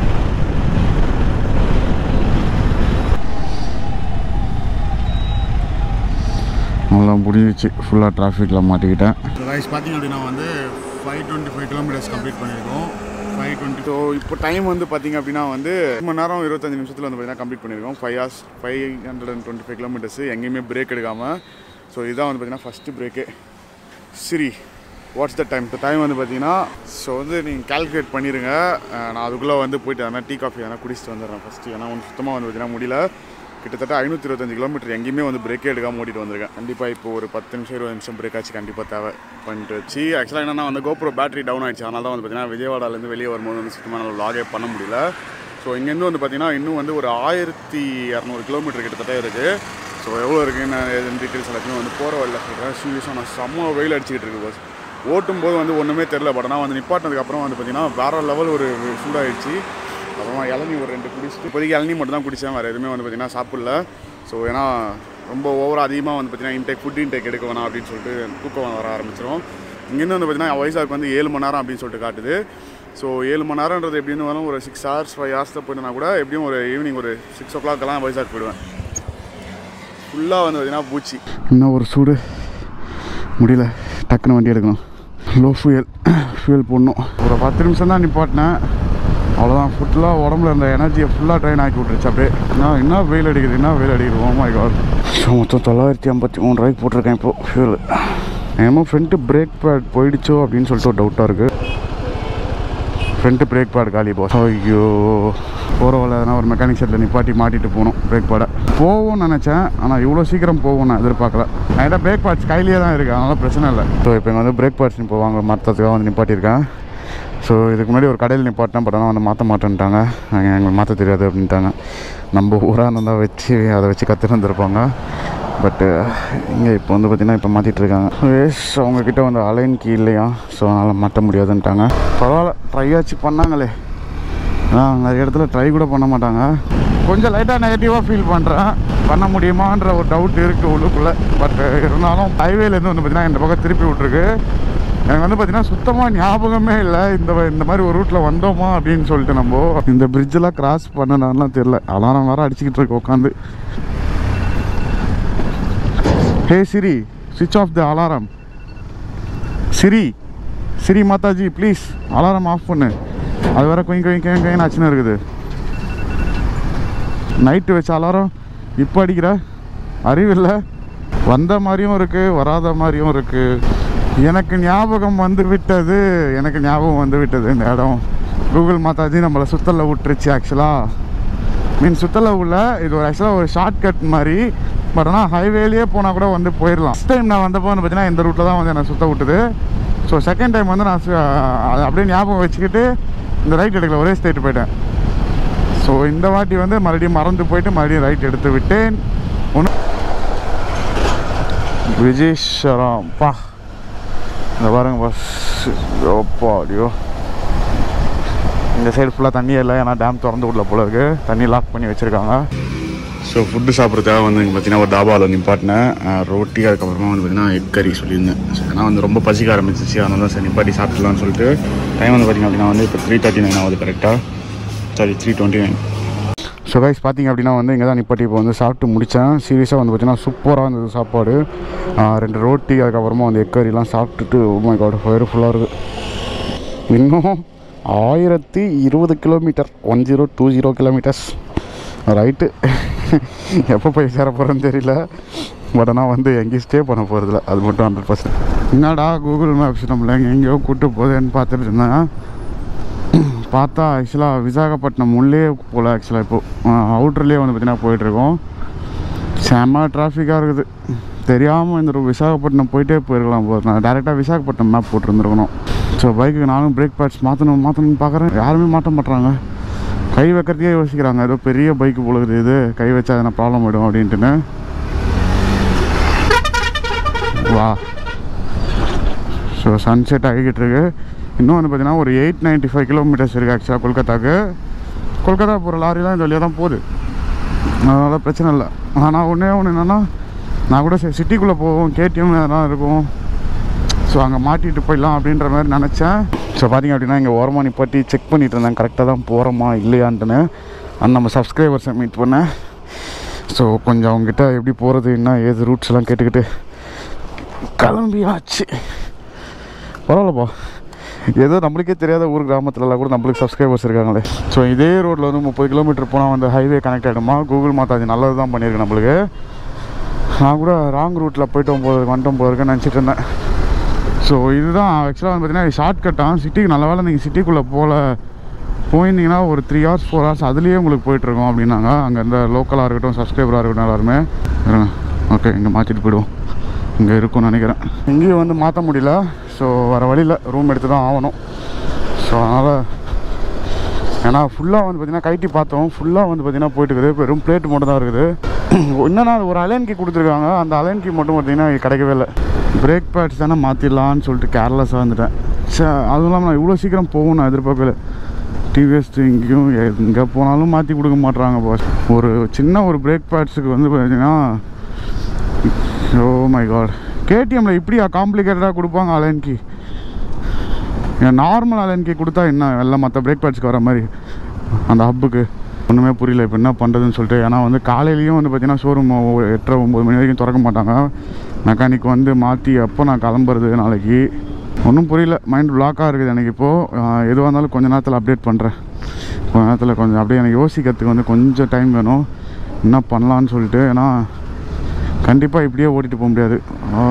நல்லா முடிஞ்சிச்சு ஃபுல்லாக டிராஃபிக்கில் மாட்டிக்கிட்டேன் ரைஸ் பார்த்தீங்க அப்படின்னா வந்து five twenty five kilometres complete பண்ணியிருக்கோம் ஃபைவ் டுவெண்ட்டி ஸோ இப்போ டைம் வந்து பார்த்தீங்க அப்படின்னா வந்து ஒரு மணி நேரம் இருபத்தஞ்சு நிமிஷத்தில் வந்து பார்த்தீங்கன்னா கம்ப்ளீட் பண்ணியிருக்கோம் five hours five hundred and twenty five kilometres எங்கேயுமே பிரேக் எடுக்காமல் ஸோ இதான் வந்து பார்த்தீங்கன்னா ஃபஸ்ட்டு பிரேக்கு சரி வாட்ஸ் த டைம் இப்போ டைம் வந்து பார்த்தீங்கன்னா ஸோ வந்து நீங்கள் கால்குலேட் பண்ணிடுங்க அஹ் நான் அதுக்குள்ளே வந்து போயிட்டு எதனா டீ காஃபி எதனா குடிச்சிட்டு வந்துடுறேன் ஃபஸ்ட்டு ஏன்னா வந்து சுத்தமாக வந்து பார்த்தீங்கன்னா முடியல கிட்டத்தட்ட ஐநூற்றி இருபத்தஞ்சு கிலோமீட்டர் எங்கேயுமே வந்து பிரேக்கே எடுக்காமல் ஓட்டிட்டு வந்திருக்கேன் கண்டிப்பாக இப்போ ஒரு பத்து நிமிஷம் இருபது நிமிஷம் பிரேக் ஆச்சு கண்டிப்பாக தேவை பண்ணிட்டு வச்சு ஆக்சுவலாக என்னன்னா வந்து கோப்ரோ பேட்டரி டவுன் ஆயிடுச்சு அதனால தான் வந்து பார்த்தீங்கன்னா விஜயவாடாலேருந்து வெளியே வரும்போது வந்து சுத்தமாக நம்ம லாகே பண்ண முடியல ஸோ இங்கேருந்து வந்து பார்த்தீங்கன்னா இன்னும் வந்து ஒரு ஆயிரத்தி இரநூறு கிலோமீட்டர் கிட்டத்தட்ட இருக்குது ஸோ எவ்வளோ இருக்குன்னு நான் எதுவும் டீட்டெயில்ஸ் எல்லாத்தையும் வந்து போகிற வழியில் சொல்கிறேன் சீரியஸாக நான் செம்ம வெயில் அடிச்சுக்கிட்டு இருக்கு பஸ் ஓட்டும் போது வந்து ஒன்றுமே தெரில பட் ஆனால் வந்து நிப்பாட்டினதுக்கப்புறம் வந்து பார்த்தீங்கன்னா வேறு லெவல் ஒரு சூடாகிடுச்சு அப்புறமா இளநீ ஒரு ரெண்டு குடிச்சிட்டு இப்போதைக்கு இளநீ மட்டும் தான் குடித்தேன் வேறு எதுவுமே வந்து பார்த்தீங்கன்னா சாப்பிடல ஸோ ஏன்னா ரொம்ப ஓவராக அதிகமாக வந்து பார்த்தீங்கன்னா இன்டேக் ஃபுட் இன்டேக் எடுக்க வேணாம் அப்படின்னு சொல்லிட்டு தூக்கம் வர ஆரம்பிச்சிடும் இங்கேருந்து வந்து பார்த்தீங்கன்னா வயசாக்கு வந்து ஏழு மணி நேரம் அப்படின்னு சொல்லிட்டு காட்டுது ஸோ ஏழு மணி நேரம்ன்றது எப்படின்னு வரும் ஒரு சிக்ஸ் ஹவர்ஸ் ஃபைவ் ஹவர்ஸில் போயிட்டுனா கூட எப்படியும் ஒரு ஈவினிங் ஒரு சிக்ஸ் ஓ கிளாக்கெல்லாம் வயசாக்கு போயிடுவேன் ஃபுல்லாக வந்து பார்த்தீங்கன்னா பூச்சி இன்னும் ஒரு சூடு முடியல டக்குன்னு வண்டி எடுக்கணும் லோ ஃபியூயல் ஃபியூயல் போடணும் ஒரு பத்து நிமிஷம் தான் நிப்பாட்டினேன் அவ்வளோதான் ஃபுல்லாக உடம்புல இருந்த எனர்ஜியை ஃபுல்லாக ட்ரைன் ஆக்கி விட்டுருச்சு அப்படியே நான் என்ன வெயில் அடிக்குது என்ன வெயில் அடிக்குது ஓ மை காட் ஸோ மொத்தம் தொள்ளாயிரத்தி ஐம்பத்தி மூணு ரூபாய்க்கு போட்டிருக்கேன் இப்போது ஃபியூல் என்னமோ ஃப்ரண்ட்டு பிரேக் பேட் போயிடுச்சோ அப்படின்னு சொல்லிட்டு ஒரு டவுட்டாக இருக்குது ஃப்ரண்ட்டு பிரேக் பேட் காலி போஸ் ஐயோ போகிற வழியில் எதனா ஒரு மெக்கானிக் ஷெட்டில் நிப்பாட்டி மாட்டிட்டு போகணும் பிரேக் பேடை போகும்னு நினச்சேன் ஆனால் இவ்வளோ சீக்கிரம் போகும் நான் எதிர்பார்க்கல என்கிட்ட பிரேக் பேட்ஸ் கையிலேயே தான் இருக்குது அதனால் பிரச்சனை இல்லை ஸோ இப்போ இங்கே வந்து பிரேக் பேட்ஸ் இப்போ வாங்க மாற்றத்துக்காக வந்து நிப்பாட்டியிருக்கேன் ஸோ இதுக்கு முன்னாடி ஒரு கடையில் நிப்பாட்டினேன் பட் ஆனால் வந்து மாற்ற மாட்டேன்ட்டாங்க நாங்கள் எங்களுக்கு மாற்ற தெரியாது அப்படின்ட்டாங்க நம்ம ஊராக இருந்தால் வச்சு அதை வச்சு கற்றுருந்துருப்பாங்க பட்டு இங்கே இப்போ வந்து பார்த்திங்கன்னா இப்போ மாற்றிட்டு இருக்காங்க வேஸ் அவங்கக்கிட்ட வந்து அலைன் கீ இல்லையா ஸோ அதனால் மாற்ற முடியாதுன்ட்டாங்க பரவாயில்ல ட்ரை ஆச்சு பண்ணாங்களே ஆ நிறைய இடத்துல ட்ரை கூட பண்ண மாட்டாங்க கொஞ்சம் லைட்டாக நெகட்டிவாக ஃபீல் பண்ணுறேன் பண்ண முடியுமான்ற ஒரு டவுட் இருக்குது உள்ளுக்குள்ளே பட் இருந்தாலும் ஹைவேலேருந்து வந்து பார்த்திங்கன்னா இந்த பக்கம் திருப்பி விட்ருக்கு எனக்கு வந்து பார்த்தீங்கன்னா சுத்தமாக ஞாபகமே இல்லை இந்த வ- இந்த மாதிரி ஒரு ரூட்டில் வந்தோமா அப்படின்னு சொல்லிட்டு நம்ம இந்த பிரிட்ஜெலாம் கிராஸ் பண்ணனாலாம் தெரில அலாரம் வேறு அடிச்சுக்கிட்டு இருக்கு உட்காந்து hey Siri switch off the alarm Siri Siri மாதாஜி ப்ளீஸ் அலாரம் ஆஃப் பண்ணு அது வேற கொயின் கொயின் கொயின் கொயின் ஆச்சுன்னு இருக்குது நைட்டு வச்ச அலாரம் இப்போ அடிக்கிற அறிவில்லை வந்த மாதிரியும் இருக்குது வராத மாதிரியும் இருக்குது எனக்கு ஞாபகம் வந்து விட்டது எனக்கு ஞாபகம் வந்து விட்டது இந்த இடம் கூகுள் மாதாஜி நம்மளை சுத்தல விட்டுருச்சு ஆக்சுவலாக மீன் சுத்தல உள்ள இது ஒரு ஆக்சுவலாக ஒரு ஷார்ட்கட் மாதிரி பட் ஆனால் ஹைவேலேயே போனால் கூட வந்து போயிடலாம் ஃபஸ்ட் டைம் நான் வந்தப்போ வந்து பார்த்தீங்கன்னா இந்த ரூட்டில் தான் வந்து என்னை சுத்த விட்டுது ஸோ செகண்ட் டைம் வந்து நான் சு- அதை அப்படியே ஞாபகம் வச்சுக்கிட்டு இந்த ரைட் எடுக்கல ஒரே ஸ்ட்ரைட் போயிட்டேன் ஸோ இந்த வாட்டி வந்து மறுபடியும் மறந்து போயிட்டு மறுபடியும் ரைட் எடுத்து விட்டேன் ஒன்று விஜேஸ்வரம் பா இந்த பாருங்க பஸ் ஓப்பா அடியோ இந்த சைடு ஃபுல்லாக தண்ணி இல்லை ஏன்னா டேம் திறந்து விடல போல இருக்கு தண்ணி லாக் பண்ணி வச்சுருக்காங்க ஸோ ஃபுட்டு சாப்பிட்றதுக்காக வந்து இங்கே பார்த்தீங்கன்னா ஒரு தாபாவில் நிப்பாட்டினேன் அஹ் ரொட்டி அதுக்கப்புறமா வந்து பார்த்தீங்கன்னா எக் கறி சொல்லியிருந்தேன் ஸோ ஏன்னா வந்து ரொம்ப பசிக்க ஆரம்பிச்சிச்சு அதனால தான் சரி நிப்பாட்டி சாப்பிட்லான்னு சொல்லிட்டு டைம் வந்து பார்த்தீங்க அப்படின்னா வந்து இப்போ த்ரீ தேர்ட்டி நைன் ஆகுது கரெக்டாக sorry three twenty nine so guys பார்த்தீங்க அப்படின்னா வந்து இங்கே தான் நிப்பாட்டி இப்போ வந்து சாப்பிட்டு முடித்தேன் சீரியஸாக வந்து பார்த்தீங்கன்னா சூப்பராக இருந்தது சாப்பாடு ஆஹ் ரெண்டு ரோட்டி அதுக்கப்புறமா வந்து எக் கறிலாம் சாப்பிட்டுட்டு மை காட் வயிறு ஃபுல்லாக இருக்குது இன்னும் ஆயிரத்தி இருபது kilometre one zero two zero kilometres right எப்போ போய் சேர போகிறேன்னு தெரியல பட் ஆனால் வந்து எங்கேயும் ஸ்டே பண்ண போகிறதில்ல அது மட்டும் ஹண்ட்ரட் பர்சன்ட் என்னடா கூகுள் மேப்ஸ் நம்மள எங்கே எங்கேயோ கூப்பிட்டு போகுதுன்னு பார்த்துட்டு இருந்தேன் பார்த்தா ஆக்சுவலாக விசாகப்பட்டினம் உள்ளே போல் ஆக்சுவலாக இப்போது அவுட்டர்லேயே வந்து பார்த்தீங்கன்னா போயிட்டுருக்கோம் செம்ம டிராஃபிக்காக இருக்குது தெரியாமல் இந்த ஒரு விசாகப்பட்டினம் போயிட்டே போயிருக்கலாம் போது நான் டேரெக்டாக விசாகப்பட்டினம் மேப் போட்டிருந்துருக்கணும் ஸோ பைக்குக்கு நானும் பிரேக் பேட்ஸ் மாற்றணும் மாற்றணும்னு பார்க்குறேன் யாருமே மாட்ட மாட்றாங்க கை வைக்கிறதுக்கே யோசிக்கிறாங்க ஏதோ பெரிய பைக்கு போலுக்குது இது கை வச்சா எதனா ப்ராப்ளம் ஆகிடும் அப்படின்ட்டுன்னு வா ஸோ சன்செட் ஆகிக்கிட்டு இருக்கு இன்னும் வந்து பார்த்தீங்கன்னா ஒரு எயிட் நைன்ட்டி ஃபைவ் கிலோமீட்டர்ஸ் இருக்குது ஆக்சுவலாக கொல்கத்தாக்கு கொல்கத்தா போகிற லாரிலாம் இந்த வழியாக தான் போகுது அதனால் பிரச்சனை இல்லை ஆனால் ஒன்றே ஒன்று என்னென்னா நான் கூட சரி சிட்டிக்குள்ளே போவோம் கேடிஎம் எதனா இருக்கும் ஸோ அங்கே மாட்டிட்டு போயிடலாம் அப்படின்ற மாதிரி நினச்சேன் ஸோ பார்த்தீங்க அப்படின்னா இங்கே ஓரமாக நிப்பாட்டி செக் பண்ணிட்டு இருந்தேன் கரெக்டாக தான் போகிறோமா இல்லையான்ட்டுன்னு அந்த நம்ம சப்ஸ்கிரைபர்ஸை மீட் பண்ணேன் ஸோ கொஞ்சம் அவங்ககிட்ட எப்படி போகிறது என்ன ஏது ரூட்ஸ் எல்லாம் கேட்டுக்கிட்டு கிளம்பியாச்சு பரவாயில்லப்பா ஏதோ நம்மளுக்கே தெரியாத ஊர் கிராமத்துலலாம் கூட நம்மளுக்கு சப்ஸ்கிரைபர்ஸ் இருக்காங்களே ஸோ இதே ரோட்டில் வந்து முப்பது கிலோமீட்டர் போனால் வந்து ஹைவே கனெக்ட் ஆகிடுமா கூகுள் மாதாஜி நல்லது தான் பண்ணியிருக்கு நம்மளுக்கு நான் கூட ராங் ரூட்டில் போயிட்டோம் போது வந்துட்டோம் போல இருக்குன்னு நினச்சிட்டு இருந்தேன் ஸோ இதுதான் ஆக்சுவலாக வந்து பார்த்தீங்கன்னா ஷார்ட் கட்டாக சிட்டிக்கு நல்ல வேலை நீங்கள் சிட்டிக்குள்ளே போகல போயிருந்தீங்கன்னா ஒரு த்ரீ ஹவர்ஸ் ஃபோர் ஹவர்ஸ் அதுலேயே உங்களுக்கு போயிட்டுருக்கோம் அப்படின்னாங்க அங்கே இருந்த லோக்கலாக இருக்கட்டும் சப்ஸ்கிரைபராக இருக்கட்டும் எல்லாருமே இருங்க ஓகே இங்கே மாற்றிட்டு போயிடுவோம் இங்கே இருக்கும்னு நினைக்கிறேன் இங்கேயும் வந்து மாற்ற முடியல ஸோ வர வழியில் ரூம் எடுத்து தான் ஆகணும் ஸோ அதனால் ஏன்னா ஃபுல்லாக வந்து பார்த்தீங்கன்னா கைட்டி பார்த்தோம் ஃபுல்லாக வந்து பார்த்தீங்கன்னா போயிட்டு இருக்குது வெறும் பிளேட் மட்டும் தான் இருக்குது என்னன்னா அது ஒரு அலைன் கீ கொடுத்துருக்காங்க அந்த அலைன் கீ மட்டும் பார்த்தீங்கன்னா கிடைக்கவே இல்லை பிரேக் பேட்ஸ் தானே மாற்றிடலான்னு சொல்லிட்டு கேர்லெஸ்ஸாக வந்துட்டேன் சே அதுவும் இல்லாமல் நான் இவ்வளோ சீக்கிரம் போகும் நான் எதிர்பார்க்கல டிவிஎஸ் இங்கேயும் எங்கே போனாலும் மாற்றி கொடுக்க மாட்றாங்க பாஸ் ஒரு சின்ன ஒரு பிரேக் பேட்ஸுக்கு வந்து பார்த்தீங்கன்னா ஓ மை காட் கேடிஎம்ல இப்படியா காம்ப்ளிகேட்டடாக கொடுப்பாங்க Allen key normal Allen key கொடுத்தா என்ன எல்லாம் மற்ற பிரேக் பேட்ஸ்க்கு வர மாதிரி அந்த ஹப்புக்கு ஒன்றுமே புரியல இப்போ என்ன பண்ணுறதுன்னு சொல்லிட்டு ஏன்னா வந்து காலையிலையும் வந்து பார்த்தீங்கன்னா ஷோரூம் எட்டரை ஒம்பது மணி வரைக்கும் திறக்க மாட்டாங்க மெக்கானிக் வந்து மாற்றி எப்போ நான் கிளம்புறது நாளைக்கு ஒன்றும் புரியல மைண்ட் பிளாக்காக இருக்குது எனக்கு இப்போது எதுவாக இருந்தாலும் கொஞ்ச நேரத்தில் அப்டேட் பண்ணுறேன் கொஞ்ச நேரத்தில் கொஞ்சம் அப்படியே எனக்கு யோசிக்கிறதுக்கு வந்து கொஞ்சம் டைம் வேணும் என்ன பண்ணலான்னு சொல்லிட்டு ஏன்னா கண்டிப்பாக இப்படியே ஓட்டிகிட்டு போக முடியாது ஆ.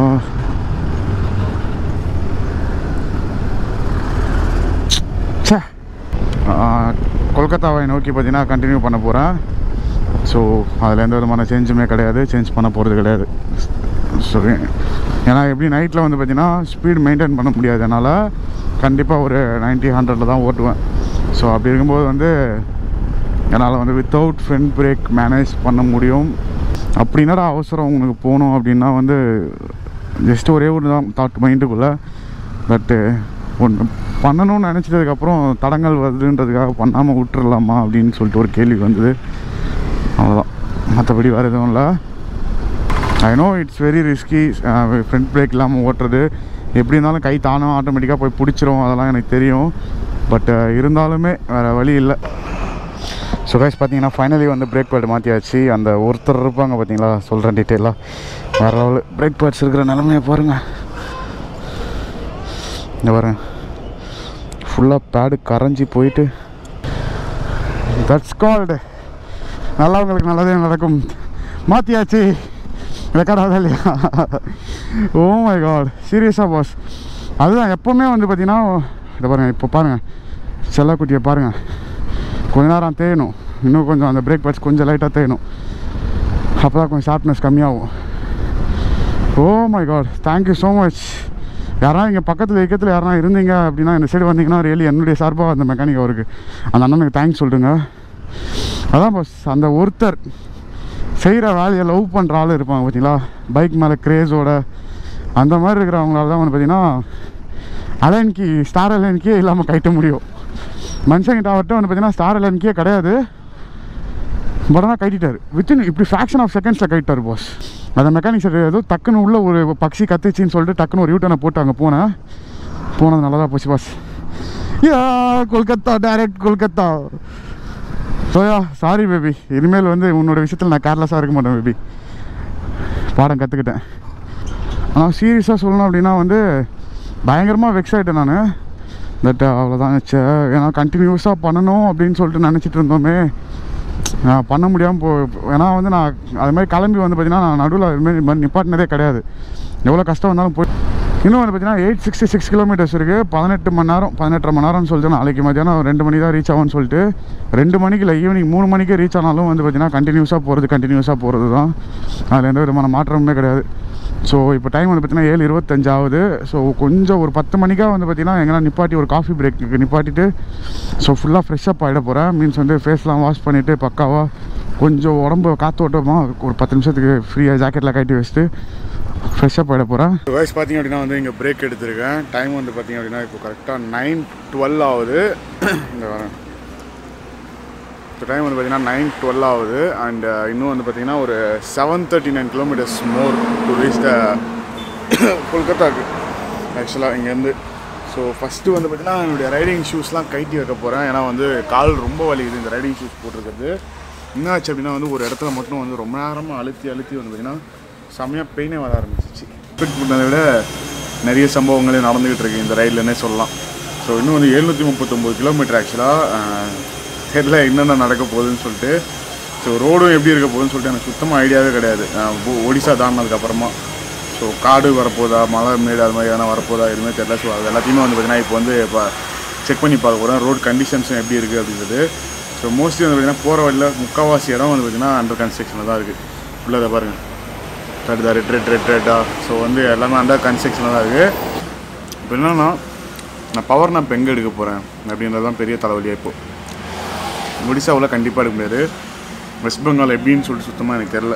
ச்சே ஆஹ், கொல்கத்தாவை நோக்கி பார்த்தீங்கன்னா கண்டினியூ பண்ண போகிறேன் ஸோ அதில் எந்த விதமான சேஞ்சுமே கிடையாது சேஞ்ச் பண்ண போகிறது கிடையாது ஸோ ஏன்னா எப்படி நைட்டில் வந்து பார்த்தீங்கன்னா ஸ்பீடு மெயின்டைன் பண்ண முடியாது என்னால் கண்டிப்பாக ஒரு 90 ஹண்ட்ரடில் தான் ஓட்டுவேன் ஸோ அப்படி இருக்கும்போது வந்து என்னால் வந்து வித்தவுட் ஃப்ரண்ட் பிரேக் மேனேஜ் பண்ண முடியும் அப்படி என்னடா அவசரம் உங்களுக்கு போகணும் அப்படின்னா வந்து ஜஸ்ட் ஒரே ஒரு தான் தாட் மைண்டுக்குள்ளே பட்டு ஒன்று பண்ணணும்னு நினச்சதுக்கப்புறம் தடங்கள் வருதுன்றதுக்காக பண்ணாமல் விட்டுறலாமா அப்படின்னு சொல்லிட்டு ஒரு கேள்வி வந்தது அவ்வளோதான் மற்றபடி வேறு எதுவும் இல்லை I know it's very risky front brake இல்லாமல் ஓட்டுறது எப்படி இருந்தாலும் கை தானும் ஆட்டோமேட்டிக்காக போய் பிடிச்சிரும் அதெல்லாம் எனக்கு தெரியும் பட் இருந்தாலுமே வேறு வழி இல்லை ஸோ கைஸ் பார்த்தீங்கன்னா ஃபைனலி வந்து பிரேக் பேட் மாற்றியாச்சு அந்த ஒருத்தர் இருப்பாங்க பார்த்தீங்களா சொல்கிறேன் டீட்டெயிலாக வேறு லெவல் பிரேக் பேட்ஸ் இருக்கிற நிலமையை பாருங்கள் இந்த பாருங்க ஃபுல்லாக பேடு கரைஞ்சி போயிட்டு தட்ஸ் கால்டு நல்லவங்களுக்கு நல்லதே நடக்கும் மாற்றியாச்சு ரெக்கார்ட் ஆகுதா இல்லையா ஓ மை காட் சீரியஸாக பாஸ் அதுதான் எப்போவுமே வந்து பார்த்தீங்கன்னா இதை பாருங்கள் இப்போ பாருங்கள் செல்லக்குட்டியை பாருங்கள் கொஞ்ச நேரம் தேயணும் இன்னும் கொஞ்சம் அந்த பிரேக் பேட்ஸ் கொஞ்சம் லைட்டாக தேயணும் அப்போ தான் கொஞ்சம் ஷார்ப்னஸ் கம்மியாகும் oh my god thank you so much யாரா இங்கே பக்கத்தில் இக்கத்தில் யாரா இருந்தீங்க அப்படின்னா இந்த சைடு வந்தீங்கன்னா ரியலி என்னுடைய சார்பாக அந்த மெக்கானிக் அவருக்கு அந்த அண்ணனுக்கு தேங்க்ஸ் சொல்லிட்டுங்க அதான் பாஸ் அந்த ஒருத்தர் செய்கிற வேலையை லவ் பண்ணுற ஆள் இருப்பாங்க பார்த்தீங்களா பைக் மேலே க்ரேஸோட அந்த மாதிரி இருக்கிறவங்களால தான் வந்து பார்த்தீங்கன்னா அலைன்கி ஸ்டார் அலைன்கே இல்லாமல் கட்ட முடியும் மனுஷங்கிட்ட அவர்கிட்ட வந்து பார்த்தீங்கன்னா ஸ்டார் அலைன்கே கிடையாது பட் ஆனால் கட்டிட்டார் வித்தின் இப்படி ஃப்ராக்ஷன் ஆஃப் செகண்ட்ஸில் கட்டிட்டார் பாஸ் அந்த மெக்கானிக் சார் ஏதோ டக்குன்னு உள்ள ஒரு பக்ஷி கத்துச்சின்னு சொல்லிட்டு டக்குன்னு ஒரு யூட்டனை போட்டு அங்கே போனேன் போனது நல்லதாக போச்சு boss yeah Kolkata direct Kolkata சோயா சாரி பேபி இனிமேல் வந்து உன்னோட விஷயத்தில் நான் கேர்லெஸ்ஸாக இருக்க மாட்டேன் பேபி பாடம் கற்றுக்கிட்டேன் ஆனால் சீரியஸாக சொல்லணும் அப்படின்னா வந்து பயங்கரமாக வெக்ஸ் ஆகிட்டேன் நான் பட் அவ்வளோதான் ச்சே ஏன்னா கண்டினியூஸாக பண்ணணும் அப்படின்னு சொல்லிட்டு நினச்சிட்டு இருந்தோமே நான் பண்ண முடியாமல் போ ஏன்னா வந்து நான் அது மாதிரி கிளம்பி வந்து பார்த்தீங்கன்னா நான் நடுவில் அதுமாரி நிப்பாட்டினதே கிடையாது எவ்வளோ கஷ்டம் வந்தாலும் போய் இன்னும் வந்து பார்த்தீங்கன்னா எயிட் சிக்ஸ்டி சிக்ஸ் கிலோமீட்டர்ஸ் இருக்குது பதினெட்டு மணி நேரம் பதினெட்டரை மணி நேரம்னு சொல்லிட்டு நாளைக்கு மத்தியானம் ரெண்டு மணி தான் ரீச் ஆகும்னு சொல்லிட்டு ரெண்டு மணிக்கு இல்லை ஈவினிங் மூணு மணிக்கே ரீச் ஆனாலும் வந்து பார்த்தீங்கன்னா கண்டினியூஸாக போகிறது கண்டினியூஸாக போகிறது தான் அதில் எந்த விதமான மாற்றமுமே கிடையாது ஸோ இப்போ டைம் வந்து பார்த்தீங்கன்னா ஏழு இருபத்தஞ்சு ஆகுது ஸோ கொஞ்சம் ஒரு பத்து மணிக்காக வந்து பார்த்தீங்கன்னா எங்கன்னா நிப்பாட்டி ஒரு காஃபி பிரேக்கு நிப்பாட்டிட்டு ஸோ ஃபுல்லாக ஃப்ரெஷ்ஷப் ஆகிட போகிறேன் மீன்ஸ் வந்து ஃபேஸ்லாம் வாஷ் பண்ணிவிட்டு பக்காவாக கொஞ்சம் உடம்பு காத்தோட்டமாக ஒரு பத்து நிமிஷத்துக்கு ஃப்ரீயாக ஜாக்கெட்டில் கட்டி வச்சுட்டு ஃப்ரெஷ்ஷப் ஆகிட போகிறேன் வயசு பார்த்தீங்க அப்படின்னா வந்து இங்கே பிரேக் எடுத்திருக்கேன் டைம் வந்து பார்த்தீங்க அப்படின்னா இப்போ கரெக்டாக நைன் டுவெல் ஆகுது இங்கே வரேன் இப்போ டைம் வந்து பார்த்தீங்கன்னா நைன் டுவெல் ஆகுது அண்ட் இன்னும் வந்து பார்த்தீங்கன்னா ஒரு seven thirty nine kilometres more to reach the கொல்கத்தாக்கு ஆக்சுவலாக இங்கேருந்து ஸோ ஃபஸ்ட்டு வந்து பார்த்தீங்கன்னா என்னுடைய ரைடிங் ஷூஸ்லாம் கைட்டி வைக்க போகிறேன் ஏன்னா வந்து கால் ரொம்ப வலிக்குது இந்த ரைடிங் ஷூஸ் போட்டிருக்கிறது என்னாச்சு அப்படின்னா வந்து ஒரு இடத்துல மட்டும் வந்து ரொம்ப நேரமாக அழுத்தி அழுத்தி வந்து பார்த்தீங்கன்னா செம்மையாக பெயினே வர ஆரம்பிச்சிச்சு எக்ஸ்பெக்ட் பண்ணதை விட நிறைய சம்பவங்களே நடந்துக்கிட்டு இருக்கு இந்த ரயில்லன்னே சொல்லலாம் ஸோ இன்னும் வந்து எழுநூற்றி முப்பத்தொம்போது கிலோமீட்டர் ஆக்சுவலாக தெரியல என்னென்ன நடக்க போகுதுன்னு சொல்லிட்டு ஸோ ரோடும் எப்படி இருக்க போகுதுன்னு சொல்லிட்டு எனக்கு சுத்தமாக ஐடியாவே கிடையாது அஹ் ஒ- ஒடிசா தாண்டினதுக்கப்புறமா ஸோ காடு வரப்போதா மலை மேடு அது மாதிரி எதனா வரப்போதா எதுவுமே தெரியல ஸோ அது எல்லாத்தையுமே வந்து பார்த்தீங்கன்னா இப்போ வந்து இப்போ செக் பண்ணி பார்க்க போகிறேன் ரோட் கண்டிஷன்ஸும் எப்படி இருக்குது அப்படின்றது ஸோ மோஸ்ட்லி வந்து பார்த்தீங்கன்னா போகிற வழியில் முக்கால்வாசி இடம் வந்து பார்த்தீங்கன்னா அண்டர் கன்ஸ்ட்ரக்ஷனில் தான் இருக்குது ஃபுல்லாக அதை பாருங்கள் ரெட் தான் ரெட் ரெட் ரெட் ரெட்டா ஸோ வந்து எல்லாமே அண்டர் கன்ஸ்ட்ரக்ஷனில் தான் இருக்குது இப்போ என்னன்னா நான் பவர் நான் இப்போ எங்கே எடுக்க போகிறேன் அப்படின்றது தான் பெரிய தலைவலியாக இப்போது ஒடிசாவில் கண்டிப்பாக எடுக்க முடியாது வெஸ்ட் பெங்கால் எப்படின்னு சொல்லிட்டு சுத்தமாக எனக்கு தெரில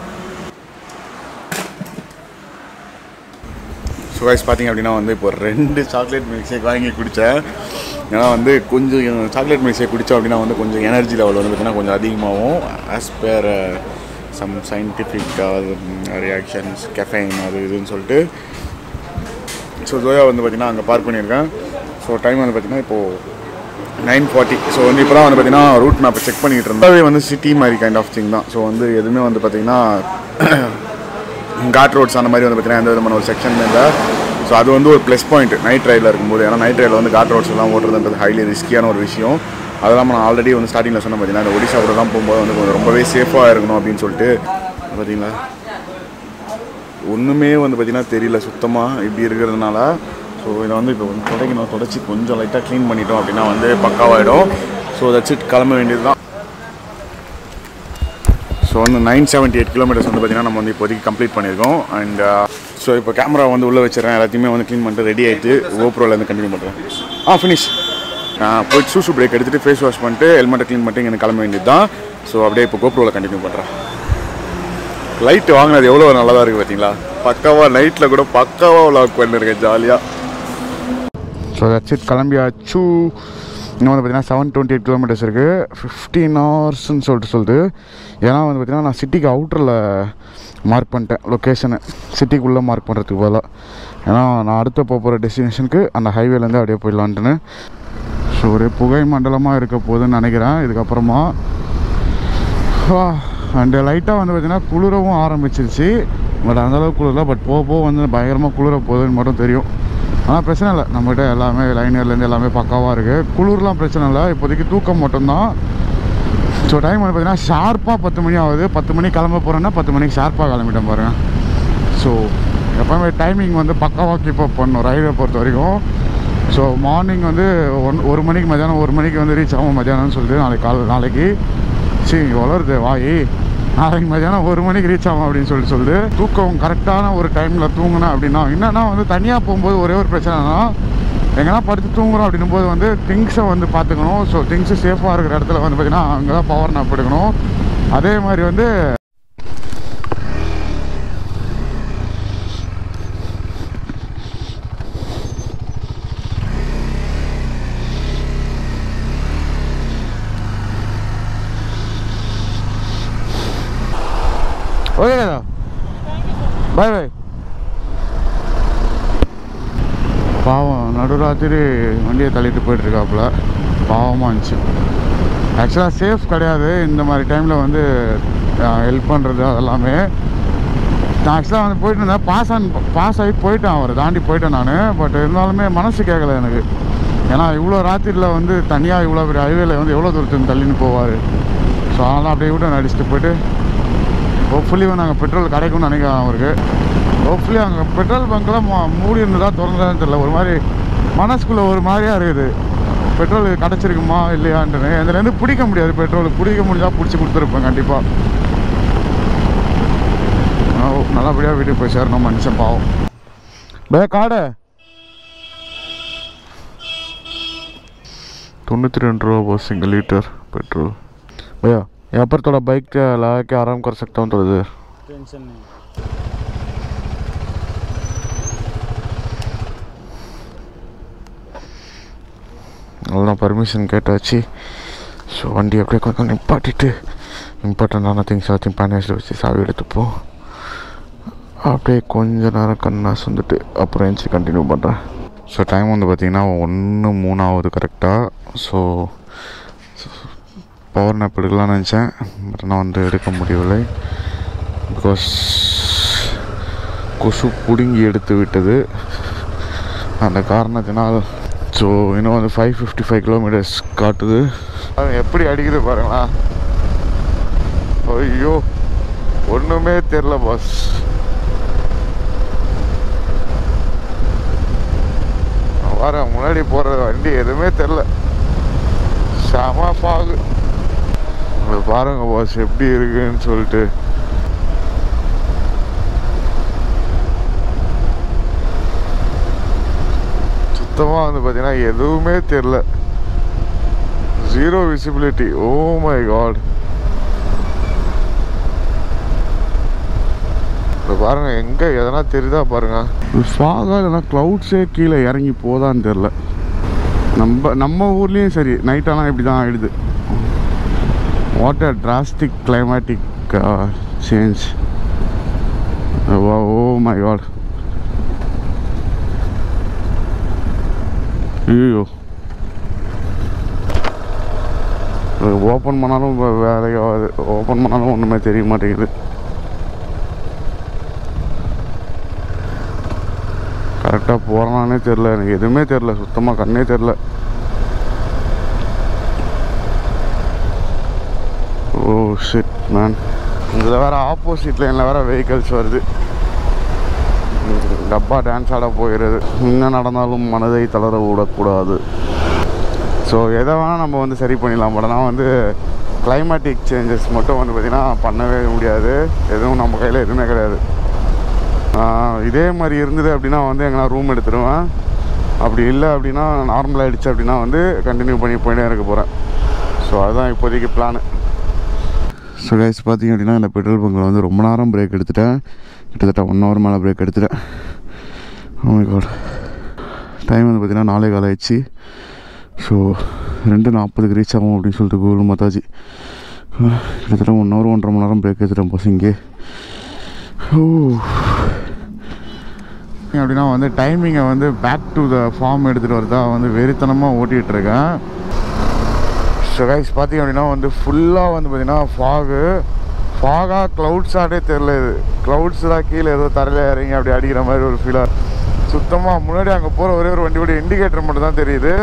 ஸோ கைஸ் பார்த்தீங்க அப்படின்னா வந்து இப்போ ரெண்டு சாக்லேட் மில்க் ஷேக் வாங்கி குடித்தேன் ஏன்னா வந்து கொஞ்சம் சாக்லேட் மில்க் ஷேக் குடித்தோம் அப்படின்னா வந்து கொஞ்சம் எனர்ஜி லெவல் வந்து பார்த்தீங்கன்னா கொஞ்சம் அதிகமாகும் as per some scientific reactions caffeine அது இதுன்னு சொல்லிட்டு ஸோ ஜோயா வந்து பார்த்தீங்கன்னா அங்கே பார்க் பண்ணியிருக்கேன் ஸோ டைம் வந்து பார்த்தீங்கன்னா இப்போது நைன் ஃபார்ட்டி ஸோ வந்து இப்போ தான் வந்து பார்த்தீங்கன்னா ரூட் மேப்பை செக் பண்ணிட்டு இருந்தோம் வந்து சிட்டி மாதிரி கைண்ட் ஆஃப் திங் தான் ஸோ வந்து எதுவுமே வந்து பார்த்தீங்கன்னா காட் ரோட்ஸ் அந்த மாதிரி வந்து பார்த்தீங்கன்னா எந்த விதமான ஒரு செக்ஷன் இல்லை ஸோ அது வந்து ஒரு ப்ளஸ் பாயிண்ட் நைட் ரைடில் இருக்கும்போது ஏன்னா நைட் ரைடில் வந்து காட் ரோட்ஸ் எல்லாம் ஓட்டுறதுன்றது ஹைலி ரிஸ்கியான ஒரு விஷயம் அது இல்லாமல் நான் ஆல்ரெடி வந்து ஸ்டார்டிங்கில் சொன்ன பார்த்தீங்கன்னா இந்த ஒடிசா ரோடெல்லாம் போகும்போது வந்து கொஞ்சம் ரொம்பவே சேஃபாக இருக்கணும் அப்படின்னு சொல்லிட்டு பார்த்தீங்களா ஒன்றுமே வந்து பார்த்தீங்கன்னா தெரியல சுத்தமாக இப்படி இருக்கிறதுனால ஸோ இதை வந்து இப்போ வந்து தொடக்கணும் தொடச்சி கொஞ்சம் லைட்டாக க்ளீன் பண்ணிட்டோம் அப்படின்னா வந்து பக்காவாயிடும் ஸோ தட்ஸ் இட் கிளம்ப வேண்டியது தான் ஸோ வந்து நைன் செவன்ட்டி எயிட் கிலோமீட்டர்ஸ் வந்து பார்த்தீங்கன்னா நம்ம வந்து இப்போதைக்கு கம்ப்ளீட் பண்ணியிருக்கோம் அண்ட் ஸோ இப்போ கேமரா வந்து உள்ளே வச்சிடறேன் எல்லாத்தையுமே வந்து க்ளீன் பண்ணிட்டு ரெடி ஆகிட்டு கோப்ரோலேருந்து கண்டினியூ பண்ணுறேன் ஆ ஃபினிஷ் போயிட்டு சூசு பிரேக் எடுத்துகிட்டு ஃபேஸ் வாஷ் பண்ணிட்டு ஹெல்மெட்டை க்ளீன் பண்ணிட்டு இங்கே கிளம்ப வேண்டியது தான் ஸோ அப்படியே இப்போ கோப்ரோவில் கண்டினியூ பண்ணுறேன் லைட் வாங்கினது எவ்வளோ நல்லதாக இருக்குது பார்த்தீங்களா பக்காவாக நைட்டில் கூட பக்காவாக விளாக் பண்ணிருக்கேன் ஜாலியாக ஸோ தட்ஸ் இட் கிளம்பியாச்சு இன்னும் வந்து பார்த்தீங்கன்னா செவன் டுவெண்ட்டி எயிட் கிலோமீட்டர்ஸ் இருக்குது ஃபிஃப்டீன் ஹவர்ஸ்ன்னு சொல்லிட்டு சொல்லுது ஏன்னா வந்து பார்த்தீங்கன்னா நான் சிட்டிக்கு அவுட்டரில் மார்க் பண்ணிட்டேன் லொக்கேஷனு சிட்டிக்குள்ளே மார்க் பண்ணுறதுக்கு பதிலாக ஏன்னா நான் அடுத்த போக போகிற டெஸ்டினேஷனுக்கு அந்த ஹைவேலேருந்து அப்படியே போயிடலான்ட்டுன்னு ஸோ ஒரு புகை மண்டலமாக இருக்க போகுதுன்னு நினைக்கிறேன் இதுக்கப்புறமா அண்டு லைட்டாக வந்து பார்த்தீங்கன்னா குளிரவும் ஆரம்பிச்சிருச்சு பட் அந்தளவுக்கு குளிரல பட் போக போக வந்து பயங்கரமாக குளிர போகுதுன்னு மட்டும் தெரியும் ஆனால் பிரச்சனை இல்லை நம்மகிட்ட எல்லாமே லைனர்லேருந்து எல்லாமே பக்காவாக இருக்குது குளிர்லாம் பிரச்சனை இல்லை இப்போதைக்கு தூக்கம் மட்டும்தான் ஸோ டைம் வந்து பார்த்தீங்கன்னா ஷார்ப்பாக பத்து மணி ஆகுது பத்து மணிக்கு கிளம்ப போகிறேன்னா பத்து மணிக்கு ஷார்ப்பாக கிளம்பிட்டேன் பாருங்கள் ஸோ எப்போவுமே டைமிங் வந்து பக்காவாக கீப் அப் பண்ணணும் ரயில்வே பொறுத்த வரைக்கும் ஸோ மார்னிங் வந்து ஒன் ஒரு மணிக்கு மத்தியானம் ஒரு மணிக்கு வந்து ரீச் ஆகும் மத்தியானம்னு சொல்லிட்டு நாளைக்கு கால நாளைக்கு சரி வளருது வாயி நாளைக்கு மதியானம் ஒரு மணிக்கு ரீச் ஆகும் அப்படின்னு சொல்லிட்டு சொல்லுது தூக்கம் கரெக்டான ஒரு டைமில் தூங்கினேன் அப்படின்னா என்னன்னா வந்து தனியாக போகும்போது ஒரே ஒரு பிரச்சனைனா எங்கன்னா படுத்து தூங்குறோம் அப்படின்னும் போது வந்து திங்ஸை வந்து பார்த்துக்கணும் ஸோ திங்ஸு சேஃபாக இருக்கிற இடத்துல வந்து பார்த்திங்கன்னா அங்கே தான் பவர் நாப் எடுக்கணும் அதே மாதிரி வந்து ஓகே தாதா பாய் பாய் பாவம் நடுராத்திரி வண்டியை தள்ளிட்டு போயிட்டுருக்காப்புல பாவமாக இருந்துச்சு ஆக்சுவலாக சேஃப் கிடையாது இந்த மாதிரி டைமில் வந்து ஹெல்ப் பண்ணுறது அதெல்லாமே நான் ஆக்சுவலாக வந்து போயிட்டு இருந்தேன் பாஸ் ஆன் பாஸ் ஆகி போயிட்டேன் அவரை தாண்டி போயிட்டேன் நான் பட் இருந்தாலுமே மனசு கேட்கல எனக்கு ஏன்னா இவ்வளோ ராத்திரியில் வந்து தனியாக இவ்வளோ பெரிய ஹைவேல வந்து எவ்வளோ தூரத்துக்கு தள்ளின்னு போவார் ஸோ அதனால் அப்படியே விட்டு அடிச்சுட்டு போயிட்டு ஹோப்ஃபுல்லி வந்து அங்கே பெட்ரோல் கிடைக்கும்னு நினைக்கிறேன் அவருக்கு ஹோப்ஃபுல்லி அங்கே பெட்ரோல் பங்க்லாம் மூடி இருந்ததா திறந்ததான்னு தெரியல ஒரு மாதிரி மனசுக்குள்ளே ஒரு மாதிரியாக இருக்குது பெட்ரோல் கிடச்சிருக்குமா இல்லையான்ட்டுன்னு இதுலேருந்து பிடிக்க முடியாது பெட்ரோல் பிடிக்க முடிஞ்சா பிடிச்சி கொடுத்துருப்பேன் கண்டிப்பாக நல்லபடியாக வீட்டுக்கு போய் சேரணும் மனுஷன் பாவம் பே காடு தொண்ணூற்றி ரெண்டு रुपये वो सिंगल लीटर पेट्रोल भैया यहाँ पर थोड़ा बाइक लगा के आराम कर सकता हूँ थोड़ी देर टेंशन नहीं அதெல்லாம் பர்மிஷன் கேட்டாச்சு ஸோ வண்டி அப்படியே கொஞ்சம் நிப்பாட்டிட்டு இம்பார்ட்டண்டான திங்ஸ் எல்லாத்தையும் பேனேஜில் வச்சு சாவி எடுத்துப்போம் அப்படியே கொஞ்ச நேரம் கண்ணா வந்துட்டு அப்புறம் எழுந்துச்சு கண்டினியூ பண்ணுறேன் ஸோ டைம் வந்து பார்த்திங்கன்னா ஒன்று மூணாவது கரெக்டாக ஸோ பவர் நாப் எடுக்கலாம்னு நினச்சேன் பட் நான் வந்து எடுக்க முடியவில்லை பிகாஸ் கொசு பிடுங்கி எடுத்து விட்டது அந்த காரணத்தினால் ஸோ இன்னும் வந்து ஃபைவ் ஃபிஃப்டி ஃபைவ் கிலோமீட்டர்ஸ் காட்டுது அது எப்படி அடிக்குது பாருங்களா ஐயோ ஒன்றுமே தெரில பாஸ் வர முன்னாடி போகிற வண்டி எதுவுமே தெரில செம ஃபாகு இங்க பாருங்க பாஸ் எப்படி இருக்குன்னு சொல்லிட்டு சுத்தமாக வந்து பார்த்தீங்கன்னா எதுவுமே தெரில zero visibility oh my god இப்போ பாருங்க எங்கே எதனா தெரியுதா பாருங்க ஃபாகா இல்லைனா க்ளவுட்ஸே கீழே இறங்கி போதான்னு தெரில நம்ம நம்ம ஊர்லேயும் சரி நைட்டெல்லாம் இப்படி தான் ஆயிடுது what a drastic climatic change oh my god ஐயோ ஓப்பன் பண்ணாலும் வே- வேலையாகாது ஓப்பன் பண்ணாலும் ஒன்றுமே தெரிய மாட்டேங்குது கரெக்டாக போகிறானே தெரில எனக்கு எதுவுமே தெரில சுத்தமாக கண்ணே தெரில ஓ ஷிட் மேன் இதில் வேறு ஆப்போசிட் லைனில் வேறு வெஹிக்கல்ஸ் வருது டப்பா டான்ஸ் ஆட போயிடுது என்ன நடந்தாலும் மனதை தளர விடக்கூடாது ஸோ எதை வேணால் நம்ம வந்து சரி பண்ணிடலாம் பட் ஆனால் வந்து கிளைமேட்டிக் சேஞ்சஸ் மட்டும் வந்து பார்த்திங்கன்னா பண்ணவே முடியாது எதுவும் நம்ம கையில் எதுவுமே கிடையாது ஆஹ் இதே மாதிரி இருந்தது அப்படின்னா வந்து எங்கன்னா ரூம் எடுத்துருவேன் அப்படி இல்லை அப்படின்னா நார்மல் ஆகிடுச்சு அப்படின்னா வந்து கண்டினியூ பண்ணி போயிட்டே இருக்க போகிறேன் ஸோ அதுதான் இப்போதைக்கு பிளானு ஸோ கைஸ் பார்த்தீங்க அப்படின்னா இந்த பெட்ரோல் பங்கில் வந்து ரொம்ப நேரம் பிரேக் எடுத்துட்டேன் கிட்டத்தட்ட ஒன் ஹவர் மேலே பிரேக் எடுத்துட்டேன் ஓ காட் டைம் வந்து பார்த்தீங்கன்னா நாலே கால் ஆயிடுச்சு ஸோ ரெண்டு நாற்பதுக்கு ரீச் ஆகும் அப்படின்னு சொல்லிட்டு கூகுள் மாத்தாச்சு கிட்டத்தட்ட ஒன் ஹவர் ஒன்றரை மணி நேரம் பிரேக் எடுத்துட்டேன் பசங்க ஓ அப்படின்னா வந்து டைமிங்கை வந்து பேக் டு த ஃபார்ம் எடுத்துகிட்டு வரதா வந்து வெறித்தனமாக ஓட்டிகிட்டு இருக்கேன் ஸோ கைஸ் பார்த்தீங்க அப்படின்னா வந்து ஃபுல்லாக வந்து பார்த்தீங்கன்னா ஃபாகு ஃபாகாக க்ளவுட்ஸாட்டே தெரில இது க்ளவுட்ஸ் தான் கீழே ஏதோ தரையில் இறங்கி அப்படி அடிக்கிற மாதிரி ஒரு ஃபீலாக சுத்தமாக முன்னாடி அங்கே போகிற ஒரே ஒரு வண்டியோட இண்டிகேட்டர் மட்டும் தான் தெரியுது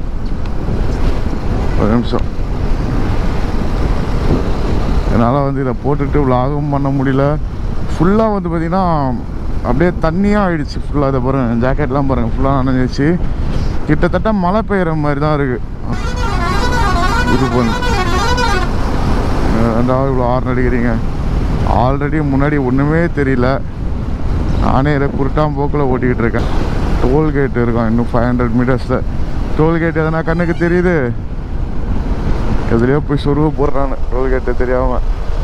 ஒரு நிமிஷம் என்னால் வந்து இதை போட்டுட்டு விலாகும் பண்ண முடியல ஃபுல்லாக வந்து பார்த்திங்கன்னா அப்படியே தண்ணியாக ஆயிடுச்சு ஃபுல்லாக இதை பாருங்கள் ஜாக்கெட்லாம் பாருங்கள் ஃபுல்லாக நனைஞ்சிச்சு கிட்டத்தட்ட மழை பெய்கிற மாதிரி தான் இருக்குது இது பண்ணு ரெண்டாவது இவ்வளோ ஆர்ன் அடிக்கிறீங்க ஆல்ரெடி முன்னாடி ஒன்றுமே தெரியல நானே இதை குருட்டாம் போக்கில் ஓட்டிக்கிட்டு இருக்கேன் டோல்கேட் இருக்கான் இன்னும் ஃபைவ் ஹண்ட்ரட் மீட்டர்ஸில் டோல்கேட் எதனா கண்ணுக்கு தெரியுது எதுலேயோ போய் சொருவ போடுறான்னு டோல்கேட்டு தெரியாமல்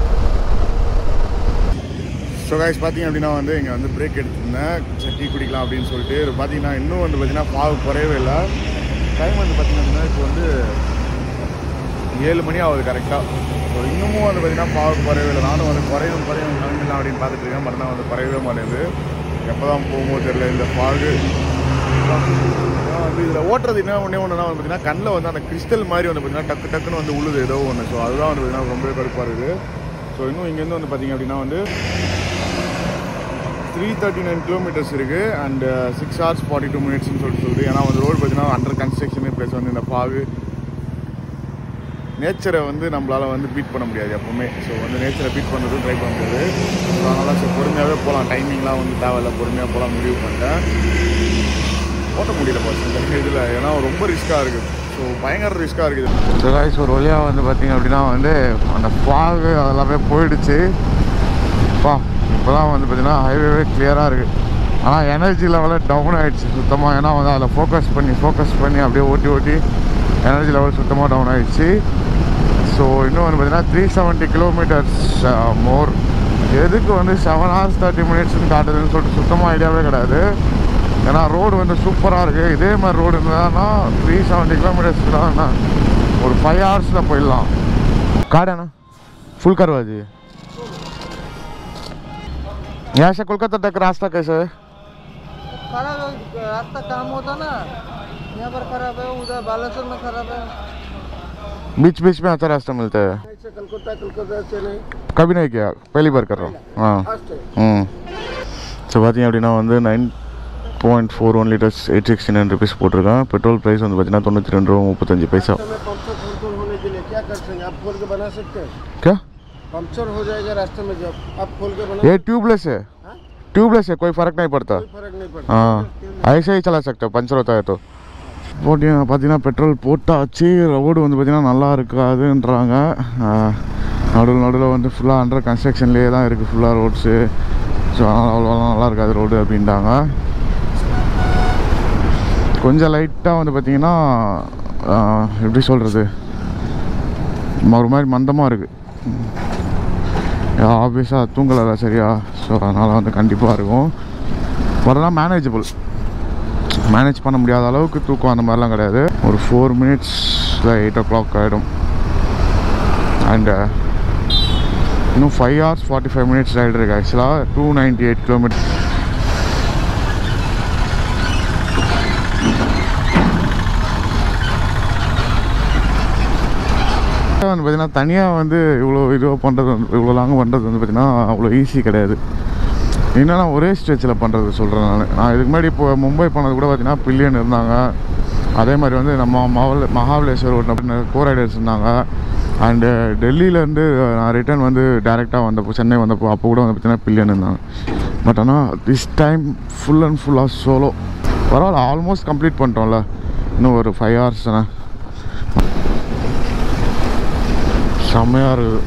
ஸோ கைஸ் பார்த்தீங்க அப்படின்னா வந்து இங்கே வந்து பிரேக் எடுத்திருந்தேன் சரி டீ குடிக்கலாம் அப்படின்னு சொல்லிட்டு இது பார்த்தீங்கன்னா இன்னும் வந்து பார்த்தீங்கன்னா பாவு குறையவே இல்லை டைம் வந்து பார்த்தீங்க அப்படின்னா இப்போ வந்து ஏழு மணி ஆகுது கரெக்டாக ஸோ இன்னமும் வந்து பார்த்தீங்கன்னா பாவு குறையவே இல்லை நானும் வந்து குறையும் குறையும் கிளம்பிடலாம் அப்படின்னு பார்த்துட்டு இருக்கேன் பட் வந்து குறையவே மாட்டேங்குது எப்போ தான் போகுமோ தெரியல இந்த பாகு வந்து இதில் ஓட்டுறது என்ன ஒன்றே ஒன்றுனா வந்து பார்த்தீங்கன்னா கண்ணில் வந்து அந்த கிறிஸ்டல் மாதிரி வந்து பார்த்தீங்கன்னா டக்கு டக்குன்னு வந்து உழுது ஏதோ ஒன்று ஸோ அதுதான் வந்து பார்த்தீங்கன்னா ரொம்பவே கடுப்பாக இருக்குது ஸோ இன்னும் இங்கேருந்து வந்து பார்த்தீங்க அப்படின்னா வந்து த்ரீ தேர்ட்டி நைன் கிலோமீட்டர்ஸ் இருக்குது and six hours forty two மினிட்ஸ்னு சொல்லிட்டு சொல்லுது ஏன்னா வந்து ரோடு பார்த்தீங்கன்னா அண்டர் கன்ஸ்ட்ரக்ஷன் ப்ளஸ் வந்து இந்த பாகு நேச்சரை வந்து நம்மளால் வந்து பீட் பண்ண முடியாது எப்பவுமே ஸோ வந்து நேச்சரை பீட் பண்ணுறது ட்ரை பண்ண முடியாது ஸோ அதனால் சரி பொறுமையாகவே போகலாம் டைமிங்லாம் வந்து தேவையில்ல பொறுமையாக போகலாம் முடிவு பண்ணிட்டேன் ஓட்ட முடியல பஸ் இந்த இதில் ஏன்னா ரொம்ப ரிஸ்க்காக இருக்குது ஸோ பயங்கர ரிஸ்க்காக இருக்குது ஸோ காய்ஸ் ஒரு வழியாக வந்து பார்த்திங்க அப்படின்னா வந்து அந்த ஃபாகு அதெல்லாமே போயிடுச்சு பா இப்போ தான் வந்து பார்த்திங்கன்னா ஹைவேவே கிளியராக இருக்குது ஆனால் எனர்ஜி லெவலில் டவுன் ஆகிடுச்சு சுத்தமாக ஏன்னா வந்து அதில் ஃபோக்கஸ் பண்ணி ஃபோக்கஸ் பண்ணி அப்படியே ஓட்டி ஓட்டி எனர்ஜி லெவல் சுத்தமாக டவுன் ஆகிடுச்சு ஸோ இன்னும் வந்து பார்த்தீங்கன்னா த்ரீ செவன்ட்டி கிலோமீட்டர்ஸ் மோர் எதுக்கு வந்து செவன் ஹவர்ஸ் தேர்ட்டி மினிட்ஸ்னு காட்டுதுன்னு சொல்லிட்டு சுத்தமாக ஐடியாவே கிடையாது ஏன்னா ரோடு வந்து சூப்பராக இருக்குது இதே மாதிரி ரோடு இருந்ததுன்னா த்ரீ செவன்ட்டி கிலோமீட்டர்ஸ்லாம் ஒரு ஃபைவ் ஹவர்ஸில் போயிடலாம் காடாண்ணா फुल करवा दिए यहाँ से कोलकाता तक रास्ता कैसे है खराब है रास्ता काम होता ना यहाँ पर खराब है उधर बालेश्वर में खराब है बीच बीच में अच्छा रास्ता मिलता है ऐसे कलकत्ता कलकत्ता से नहीं कभी नहीं किया पहली बार कर रहा हूँ हाँ फर्स्ट ம் ஸோ பார்த்தீங்க அப்படின்னா வந்து nine point four one litres eight sixty nine rupees போட்டிருக்கேன் பெட்ரோல் ப்ரைஸ் வந்து பார்த்தீங்கன்னா தொண்ணூற்றி ரெண்டு ரூபா முப்பத்தஞ்சு பைசா में पंक्चर फंक्चर होने के लिए क्या कर सकते हैं आप खोल के बना सकते हैं क्या पंक्चर हो जाएगा रास्ते में जब आप खोल के बना ये ट्यूबलेस है हाँ? ट्यूबलेस है कोई फ़र्क नहीं पड़ता कोई फर्क नहीं पड़ता हाँ ऐसे ही चला सकते हो पंचर होता है तो போட்டி பார்த்தீங்கன்னா பெட்ரோல் போட்டாச்சு ரோடு வந்து பார்த்தீங்கன்னா நல்லா இருக்காதுன்றாங்க நடுவில் நடுவில் வந்து ஃபுல்லாக அண்டர் கன்ஸ்ட்ரக்ஷன்லேயே தான் இருக்குது ஃபுல்லாக ரோட்ஸு ஸோ அதனால் அவ்வளோலாம் நல்லா இருக்காது ரோடு அப்படின்ட்டாங்க கொஞ்சம் லைட்டாக வந்து பார்த்தீங்கன்னா ஆஹ், எப்படி சொல்கிறது ஒரு மாதிரி மந்தமாக இருக்குது ஆப்வியஸாக தூங்கலை சரியா ஸோ அதனால் வந்து கண்டிப்பாக இருக்கும் வரலாம் மேனேஜபிள் மேனேஜ் பண்ண முடியாத அளவுக்கு தூக்கம் அந்த மாதிரிலாம் கிடையாது ஒரு ஃபோர் மினிட்ஸில் எயிட் ஓ கிளாக் ஆகிடும் அண்டு இன்னும் five hours forty five minutes ride இருக்குது ஆக்சுவலாக டூ நைன்ட்டி எயிட் கிலோமீட்டர் வந்து பார்த்தீங்கன்னா தனியாக வந்து இவ்வளோ இதுவாக பண்ணுறது வந்து இவ்வளோ லாங் பண்ணுறது வந்து பார்த்தீங்கன்னா அவ்வளோ ஈஸி கிடையாது என்னன்னா ஒரே ஸ்ட்ரெச்சில் பண்ணுறது சொல்கிறேன் நான் நான் இதுக்கு முன்னாடி இப்போ மும்பை பண்ணது கூட பார்த்தீங்கன்னா பில்லியன் இருந்தாங்க அதே மாதிரி வந்து நம்ம மவல் மகாபலேஸ்வர் ஒரு கோர் ரைடர்ஸ் இருந்தாங்க அண்டு டெல்லியிலேருந்து நான் ரிட்டர்ன் வந்து டேரெக்டாக வந்தப்போ சென்னை வந்தப்போ அப்போ கூட வந்து பார்த்தீங்கன்னா பில்லியன் இருந்தாங்க பட் ஆனால் திஸ் டைம் ஃபுல் அண்ட் ஃபுல்லாக சோலோ பரவாயில்ல ஆல்மோஸ்ட் கம்ப்ளீட் பண்ணிட்டோம்ல இன்னும் ஒரு ஃபைவ் ஹவர்ஸ் தானே செம்மையாக இருக்குது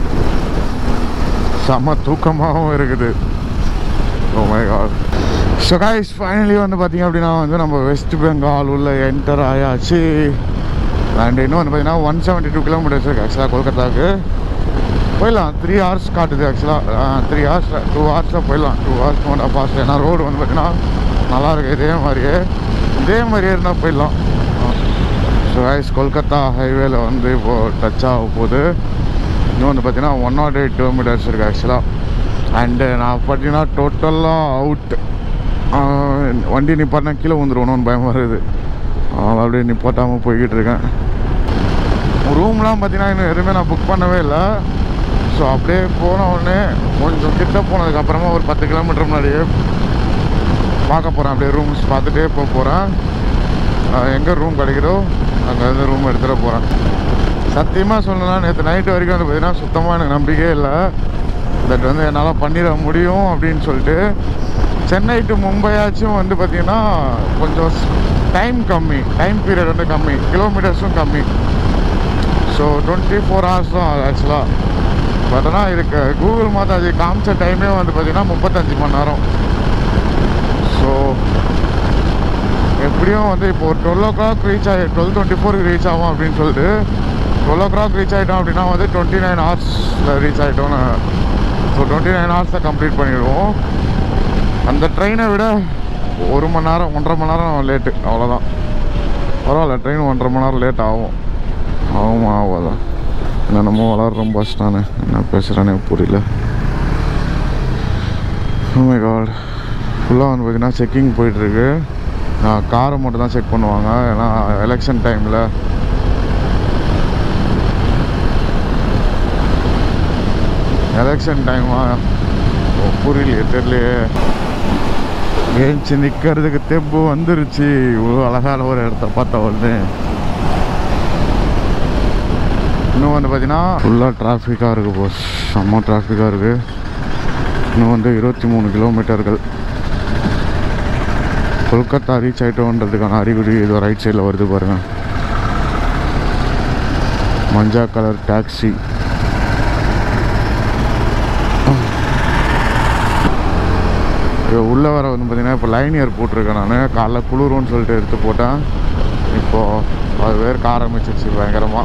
செம்ம தூக்கமாகவும் இருக்குது oh my god so guys finally வந்து பார்த்தீங்க அப்படின்னா வந்து நம்ம வெஸ்ட் பெங்கால் உள்ள என்டர் ஆயாச்சு அண்ட் இன்னும் வந்து பார்த்தீங்கன்னா ஒன் செவன்ட்டி டூ கிலோமீட்டர்ஸ் இருக்குது ஆக்சுவலாக கொல்கத்தாவுக்கு போயிடலாம் த்ரீ ஹவர்ஸ் காட்டுது ஆக்சுவலாக த்ரீ ஹவர்ஸ் டூ ஹவர்ஸில் போயிடலாம் டூ ஹவர்ஸ் ஒன் ஃபாஸ்ட் ஏன்னா ரோடு வந்து பார்த்தீங்கன்னா நல்லா இருக்கு இதே மாதிரியே இதே மாதிரியே இருந்தால் போயிடலாம் ஸோ கைஸ் கொல்கத்தா ஹைவேல வந்து இப்போது டச் ஆக போகுது இன்னும் வந்து பார்த்தீங்கன்னா ஒன் நாட் எயிட் கிலோமீட்டர்ஸ் இருக்குது ஆக்சுவலாக அண்டு நான் பார்த்தீங்கன்னா டோட்டலாக அவுட் வண்டி நிப்பாட்டினா கீழே வந்துருவணும்னு பயம் வருது அதனால் அப்படியே நிப்பாட்டாமல் போய்கிட்டு இருக்கேன் ரூம்லாம் பார்த்தீங்கன்னா இன்னும் எதுவுமே நான் புக் பண்ணவே இல்லை ஸோ அப்படியே போன உடனே கொஞ்சம் கிட்ட போனதுக்கப்புறமா ஒரு பத்து கிலோமீட்டர் முன்னாடியே பார்க்க போகிறேன் அப்படியே ரூம்ஸ் பார்த்துட்டே போக போகிறேன் எங்கே ரூம் கிடைக்குதோ அங்கே வந்து ரூம் எடுத்துகிட்டு போகிறேன் சத்தியமாக சொல்லலாம் நேற்று நைட்டு வரைக்கும் வந்து பார்த்தீங்கன்னா சுத்தமாக எனக்கு நம்பிக்கையே இல்லை பட் வந்து என்னால் பண்ணிட முடியும் அப்படின்னு சொல்லிட்டு சென்னை டு மும்பையாச்சும் வந்து பார்த்திங்கன்னா கொஞ்சம் டைம் கம்மி டைம் பீரியட் வந்து கம்மி கிலோமீட்டர்ஸும் கம்மி ஸோ டுவெண்ட்டி ஃபோர் ஹவர்ஸ் தான் ஆக்சுவலாக பட் ஆனால் இதுக்கு கூகுள் மாதாஜி காமிச்ச டைமே வந்து பார்த்திங்கன்னா முப்பத்தஞ்சு மணி நேரம் ஸோ எப்படியும் வந்து இப்போ ஒரு டுவெல் ஓ கிளாக் ரீச் ஆகி டுவெல் டுவெண்ட்டி ஃபோருக்கு ரீச் ஆகும் அப்படின்னு சொல்லிட்டு டுவெல் ஓ கிளாக் ரீச் ஆகிட்டோம் அப்படின்னா வந்து டுவெண்ட்டி நைன் ஹவர்ஸில் ரீச் ஆகிட்டோம்னு ஸோ டுவெண்ட்டி நைன் ஹவர்ஸை கம்ப்ளீட் பண்ணிடுவோம் அந்த ட்ரெயினை விட ஒரு மணி நேரம் ஒன்றரை மணி நேரம் லேட்டு அவ்வளோதான் பரவாயில்ல ட்ரெயின் ஒன்றரை மணி நேரம் லேட் ஆகும் ஆகுமா ஆகாதா என்னென்னமோ வளர்றோம் பஸ் நான் என்ன பேசுகிறேனே புரியல ஓமை காட் ஃபுல்லாக வந்து பார்த்தீங்கன்னா செக்கிங் போயிட்டுருக்கு காரை மட்டும் தான் செக் பண்ணுவாங்க ஏன்னா எலெக்ஷன் டைமில் எலெக்ஷன் டைமா புரியலையே தெரியலையே ஏஞ்சி நிற்கிறதுக்கு தெம்பு வந்துருச்சு இவ்வளோ அழகான ஒரு இடத்த பார்த்தா வந்து இன்னும் வந்து பார்த்தீங்கன்னா ஃபுல்லாக டிராஃபிக்காக இருக்குது போஸ் செம்ம டிராஃபிக்காக இருக்குது இன்னும் வந்து இருபத்தி மூணு கிலோமீட்டர்கள் கொல்கத்தா ரீச் ஆகிட்டோன்றதுக்கான அறிகுறி ஏதோ ரைட் சைடில் வருது பாருங்கள் மஞ்சா கலர் டாக்ஸி உள்ளே வர வந்து பார்த்தீங்கன்னா இப்போ லைனியர் போட்டிருக்கேன் நான் காலைல குளிரும்னு சொல்லிட்டு எடுத்து போட்டேன் இப்போது அது வேறு ஆரம்பிச்சிருச்சு பயங்கரமாக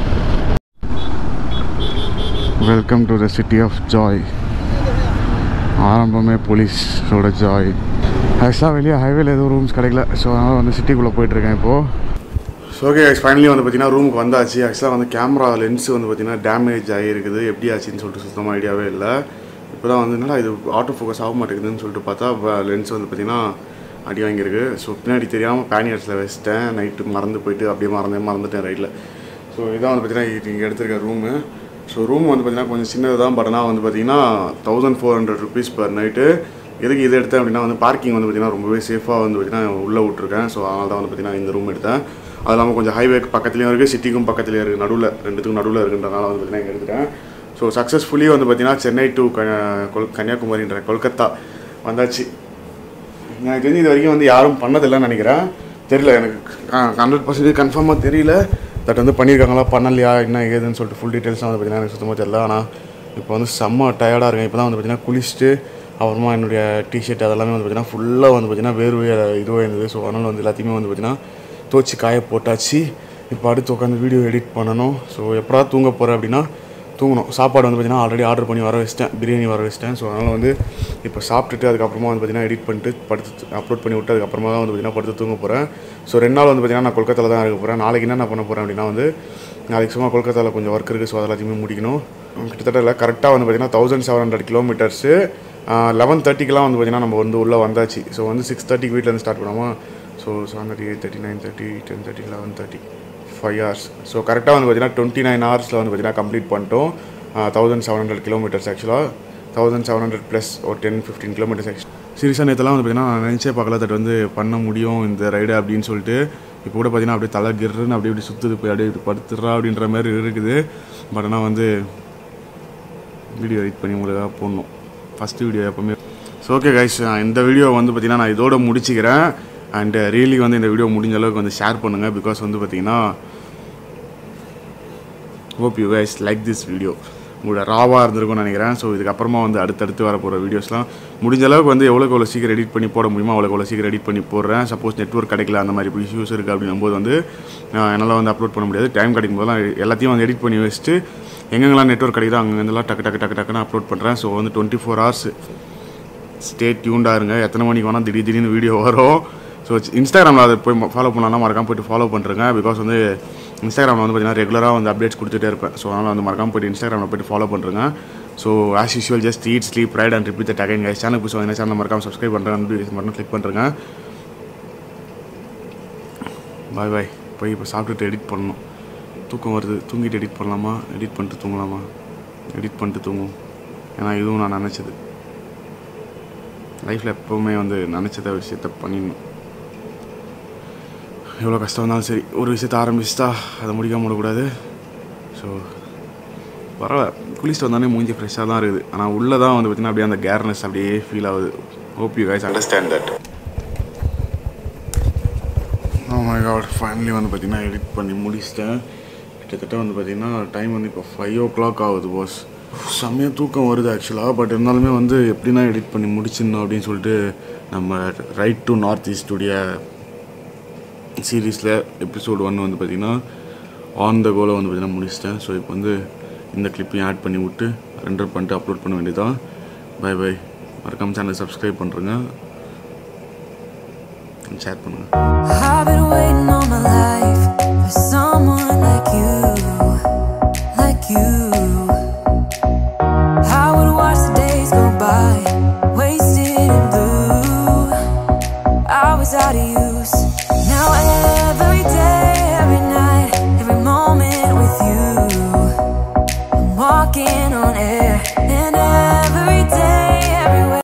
welcome to the city of joy ஆரம்பமே போலீஸோட ஜாய் ஆக்சுவலாக வெளியே ஹைவேல எதுவும் ரூம்ஸ் கிடைக்கல ஸோ அதனால் வந்து சிட்டிக்குள்ளே போயிட்டுருக்கேன் இப்போது ஸோ ஓகே ஃபைனலி வந்து பார்த்தீங்கன்னா ரூமுக்கு வந்தாச்சு ஆக்சுவலாக வந்து கேமரா லென்ஸ் வந்து பார்த்தீங்கன்னா டேமேஜ் ஆகிருக்குது எப்படி ஆச்சுன்னு சொல்லிட்டு சுத்தமாக ஐடியாவே இல்லை இப்போ தான் வந்து என்னடா இது ஆட்டோ ஃபோக்கஸ் ஆக மாட்டேங்குதுன்னு சொல்லிட்டு பார்த்தா லென்ஸ் வந்து பார்த்தீங்கன்னா அடி வாங்கியிருக்கு ஸோ பின்னாடி தெரியாமல் பேனியர்ஸில் வச்சிட்டேன் நைட்டு மறந்து போயிட்டு அப்படியே மறந்தே மறந்துட்டேன் ரைட்டில் ஸோ இதான் வந்து பார்த்தீங்கன்னா இங்கே எடுத்திருக்க ரூமு ஸோ ரூம் வந்து பார்த்தீங்கன்னா கொஞ்சம் சின்னது தான் பட் ஆனால் வந்து பார்த்தீங்கன்னா thousand four hundred rupees per night எதுக்கு இது எடுத்தேன் அப்படின்னா வந்து பார்க்கிங் வந்து பார்த்தீங்கன்னா ரொம்பவே சேஃபாக வந்து பார்த்தீங்கன்னா உள்ளே விட்ருக்கேன் ஸோ அதனால தான் வந்து பார்த்தீங்கன்னா இந்த ரூம் எடுத்தேன் அது இல்லாமல் கொஞ்சம் ஹைவேக்கு பக்கத்துலேயும் இருக்குது சிட்டிக்கும் பக்கத்துலேயும் இருக்குது நடுவில் ரெண்டுத்துக்கும் நடுவில் இருக்குன்றனால வந்து பார்த்தீங்கன்னா இங்கே எடுத்துட்டேன் ஸோ சக்ஸஸ்ஃபுல்லி வந்து பார்த்தீங்கன்னா சென்னை டு கொல் கன்னியாகுமரின்ற கொல்கத்தா வந்தாச்சு எனக்கு தெரிஞ்சு இது வரைக்கும் வந்து யாரும் பண்ணதில்லைன்னு நினைக்கிறேன் தெரியல எனக்கு ஹண்ட்ரட் பர்சன்டேஜ் கன்ஃபார்மாக தெரியல தட் வந்து பண்ணியிருக்காங்களா பண்ணலையா என்ன ஏதுன்னு சொல்லிட்டு ஃபுல் டீட்டெயில்ஸ்லாம் வந்து பார்த்தீங்கன்னா எனக்கு சுத்தமாக தெரியல ஆனால் இப்போ வந்து செம்ம டயர்டாக இருக்கேன் இப்போ தான் வந்து பார்த்தீங்கன்னா குளிச்சுட்டு அப்புறமா என்னுடைய டிஷர்ட் அதெல்லாமே வந்து பார்த்தீங்கன்னா ஃபுல்லாக வந்து பார்த்தீங்கன்னா வேர்வை இதுவாக இருந்தது ஸோ அதனால் வந்து எல்லாத்தையுமே வந்து பார்த்தீங்கன்னா துவச்சி காய போட்டாச்சு இப்போ அடுத்து உட்காந்து வீடியோ எடிட் பண்ணணும் ஸோ எப்படா தூங்க போகிறேன் அப்படின்னா தூங்கணும் சாப்பாடு வந்து பார்த்தீங்கன்னா ஆல்ரெடி ஆர்டர் பண்ணி வர வச்சிட்டேன் பிரியாணி வர வச்சிட்டேன் ஸோ அதனால் வந்து இப்போ சாப்பிட்டுட்டு அதுக்கப்புறமா வந்து பார்த்தீங்கன்னா எடிட் பண்ணிட்டு படுத்து அப்லோட் பண்ணி விட்டு அதுக்கப்புறமா தான் வந்து பார்த்தீங்கன்னா படுத்து தூங்க போகிறேன் ஸோ ரெண்டு நாள் வந்து பார்த்தீங்கன்னா நான் கொல்கத்தாவில் தான் இருக்க போகிறேன் நாளைக்கு என்ன பண்ண போகிறேன் அப்படின்னா வந்து நாளைக்கு சும்மா கொல்கத்தாவில் கொஞ்சம் ஒர்க் இருக்குது ஸோ அது எல்லாத்தையுமே முடிக்கணும் கிட்டத்தட்ட இல்லை கரெக்டாக வந்து பார்த்தீங்கன்னா thousand seven hundred kilometres eleven தேர்ட்டிக்கெலாம் வந்து பார்த்தீங்கன்னா நம்ம வந்து உள்ளே வந்தாச்சு ஸோ வந்து சிக்ஸ் தேர்ட்டிக்கு வீட்டிலேருந்து ஸ்டார்ட் பண்ணாமல் so seven thirty eight thirty nine thirty ten thirty eleven thirty five hours so கரெக்டாக வந்து பார்த்தீங்கன்னா டுவெண்ட்டி நைன் ஹவர்ஸில் வந்து பார்த்தீங்கன்னா கம்ப்ளீட் பண்ணிட்டோம் தௌசண்ட் செவன் ஹண்ட்ரட் கிலோமீட்டர்ஸ் ஆக்சுவலாக தௌசண்ட் செவன் ஹண்ட்ரட் ப்ளஸ் ஒரு டென் ஃபிஃப்டீன் கிலோமீட்டர்ஸ் ஆக்சுவல் சீரியஸாக நேற்றுலாம் வந்து பார்த்தீங்கன்னா நான் நினச்சே பார்க்கல தட் வந்து பண்ண முடியும் இந்த ரைடு அப்படின்னு சொல்லிட்டு இப்போ கூட பார்த்தீங்கன்னா அப்படியே தலை கிர்ன்னு அப்படியே இப்படி சுற்றுது போய் அப்படியே இப்படி படுத்துடுறா அப்படின்ற மாதிரி இருக்குது பட் ஆனால் வந்து வீடியோ எடிட் பண்ணி உங்களுக்காக போடணும் ஃபஸ்ட்டு வீடியோ எப்போவுமே ஸோ ஓகே கைஸ் இந்த வீடியோ வந்து பார்த்தீங்கன்னா நான் இதோட முடிச்சுக்கிறேன் அண்ட் ரியலி வந்து இந்த வீடியோ முடிஞ்ச அளவுக்கு வந்து ஷேர் பண்ணுங்கள் பிகாஸ் வந்து பார்த்தீங்கன்னா hope you guys like this video உங்களோட ராவாக இருந்திருக்கும்னு நினைக்கிறேன் ஸோ இதுக்கப்புறமா வந்து அடுத்தடுத்து வர போகிற வீடியோஸ்லாம் முடிஞ்ச அளவுக்கு வந்து எவ்வளோக்கு எவ்வளோ சீக்கிரம் எடிட் பண்ணி போட முடியுமோ அவ்வளோக்கு எவ்வளோ சீக்கிரம் எடிட் பண்ணி போடுறேன் சப்போஸ் நெட்ஒர்க் கிடைக்கல அந்த மாதிரி இஷ்யூஸ் இருக்குது அப்படின்னும் போது வந்து ஆஹ், என்னால் வந்து அப்லோட் பண்ண முடியாது டைம் கிடைக்கும் போதெல்லாம் எல்லாத்தையும் வந்து எடிட் பண்ணி வச்சுட்டு எங்கெங்கெல்லாம் நெட்ஒர்க் கிடைக்குதோ அங்கெங்கெல்லாம் டக்கு டக்கு டக்கு டக்குன்னு அப்லோட் பண்ணுறேன் ஸோ வந்து டுவெண்ட்டி ஃபோர் ஹவர்ஸ் ஸ்டே டியூண்டாக இருங்க எத்தனை மணிக்கு வேணால் திடீர் திடீர்னு வீடியோ வரும் ஸோ இன்ஸ்டாகிராமில் அதை போய் ஃபாலோ பண்ணலாம் மறக்காம போயிட்டு ஃபாலோ பண்ணுறேங்க பிகாஸ் வந்து இன்ஸ்டாகிராமில் வந்து பார்த்தீங்கன்னா ரெகுலராக வந்து அப்டேட்ஸ் கொடுத்துட்டே இருப்பேன் ஸோ அதனால் வந்து மறக்காம போயிட்டு இன்ஸ்டாகிராமில் போயிட்டு ஃபாலோ பண்ணுறேங்க so as usual just eat sleep ride and repeat that again guys channel புதுசு வந்து சேனல் மறக்காம சப்ஸ்கிரைப் பண்ணுறேன் மட்டும் கிளிக் பண்ணுறேங்க பாய் பாய் போய் இப்போ சாப்பிட்டுட்டு எடிட் பண்ணணும் தூக்கம் வருது தூங்கிட்டு எடிட் பண்ணலாமா எடிட் பண்ணிட்டு தூங்கலாமா எடிட் பண்ணிட்டு தூங்கும் ஏன்னா இதுவும் நான் நினச்சது லைஃப்பில் எப்போவுமே வந்து நினச்சத விஷயத்த பண்ணிடணும் எவ்வளோ கஷ்டம் இருந்தாலும் சரி ஒரு விஷயத்த ஆரம்பிச்சிட்டா அதை முடிக்காம விடக்கூடாது ஸோ பரவாயில்ல குளிச்சுட்டு வந்தானே மூஞ்சி ஃப்ரெஷ்ஷாக தான் இருக்குது ஆனால் உள்ளே தான் வந்து பார்த்திங்கன்னா அப்படியே அந்த கேர்னஸ் அப்படியே ஃபீல் ஆகுது hope you guys understand that my god finally வந்து பார்த்திங்கன்னா எடிட் பண்ணி முடிச்சிட்டேன் கிட்டத்தட்ட வந்து பார்த்திங்கன்னா டைம் வந்து இப்போ ஃபைவ் ஓ கிளாக் ஆகுது பாஸ் செம்மையாக தூக்கம் வருது ஆக்சுவலாக பட் இருந்தாலுமே வந்து எப்படின்னா எடிட் பண்ணி முடிச்சிடணும் அப்படின்னு சொல்லிட்டு நம்ம ரைட் டு நார்த் ஈஸ்டுடைய சீரீஸில் எபிசோட் ஒன் வந்து பார்த்திங்கன்னா ஆன் த கோலை வந்து பார்த்திங்கன்னா முடிச்சிட்டேன் ஸோ இப்போ வந்து இந்த கிளிப்பையும் ஆட் பண்ணி விட்டு ரெண்டர் பண்ணிட்டு அப்லோட் பண்ண வேண்டியதான் பை பை மறக்காம சேனல் சப்ஸ்கிரைப் பண்ணுறேங்க ஷேர் பண்ணுங்கள் I've been waiting all my life for someone like you, like you. I would watch the days go by, wasted in blue. I was out of use. Now every day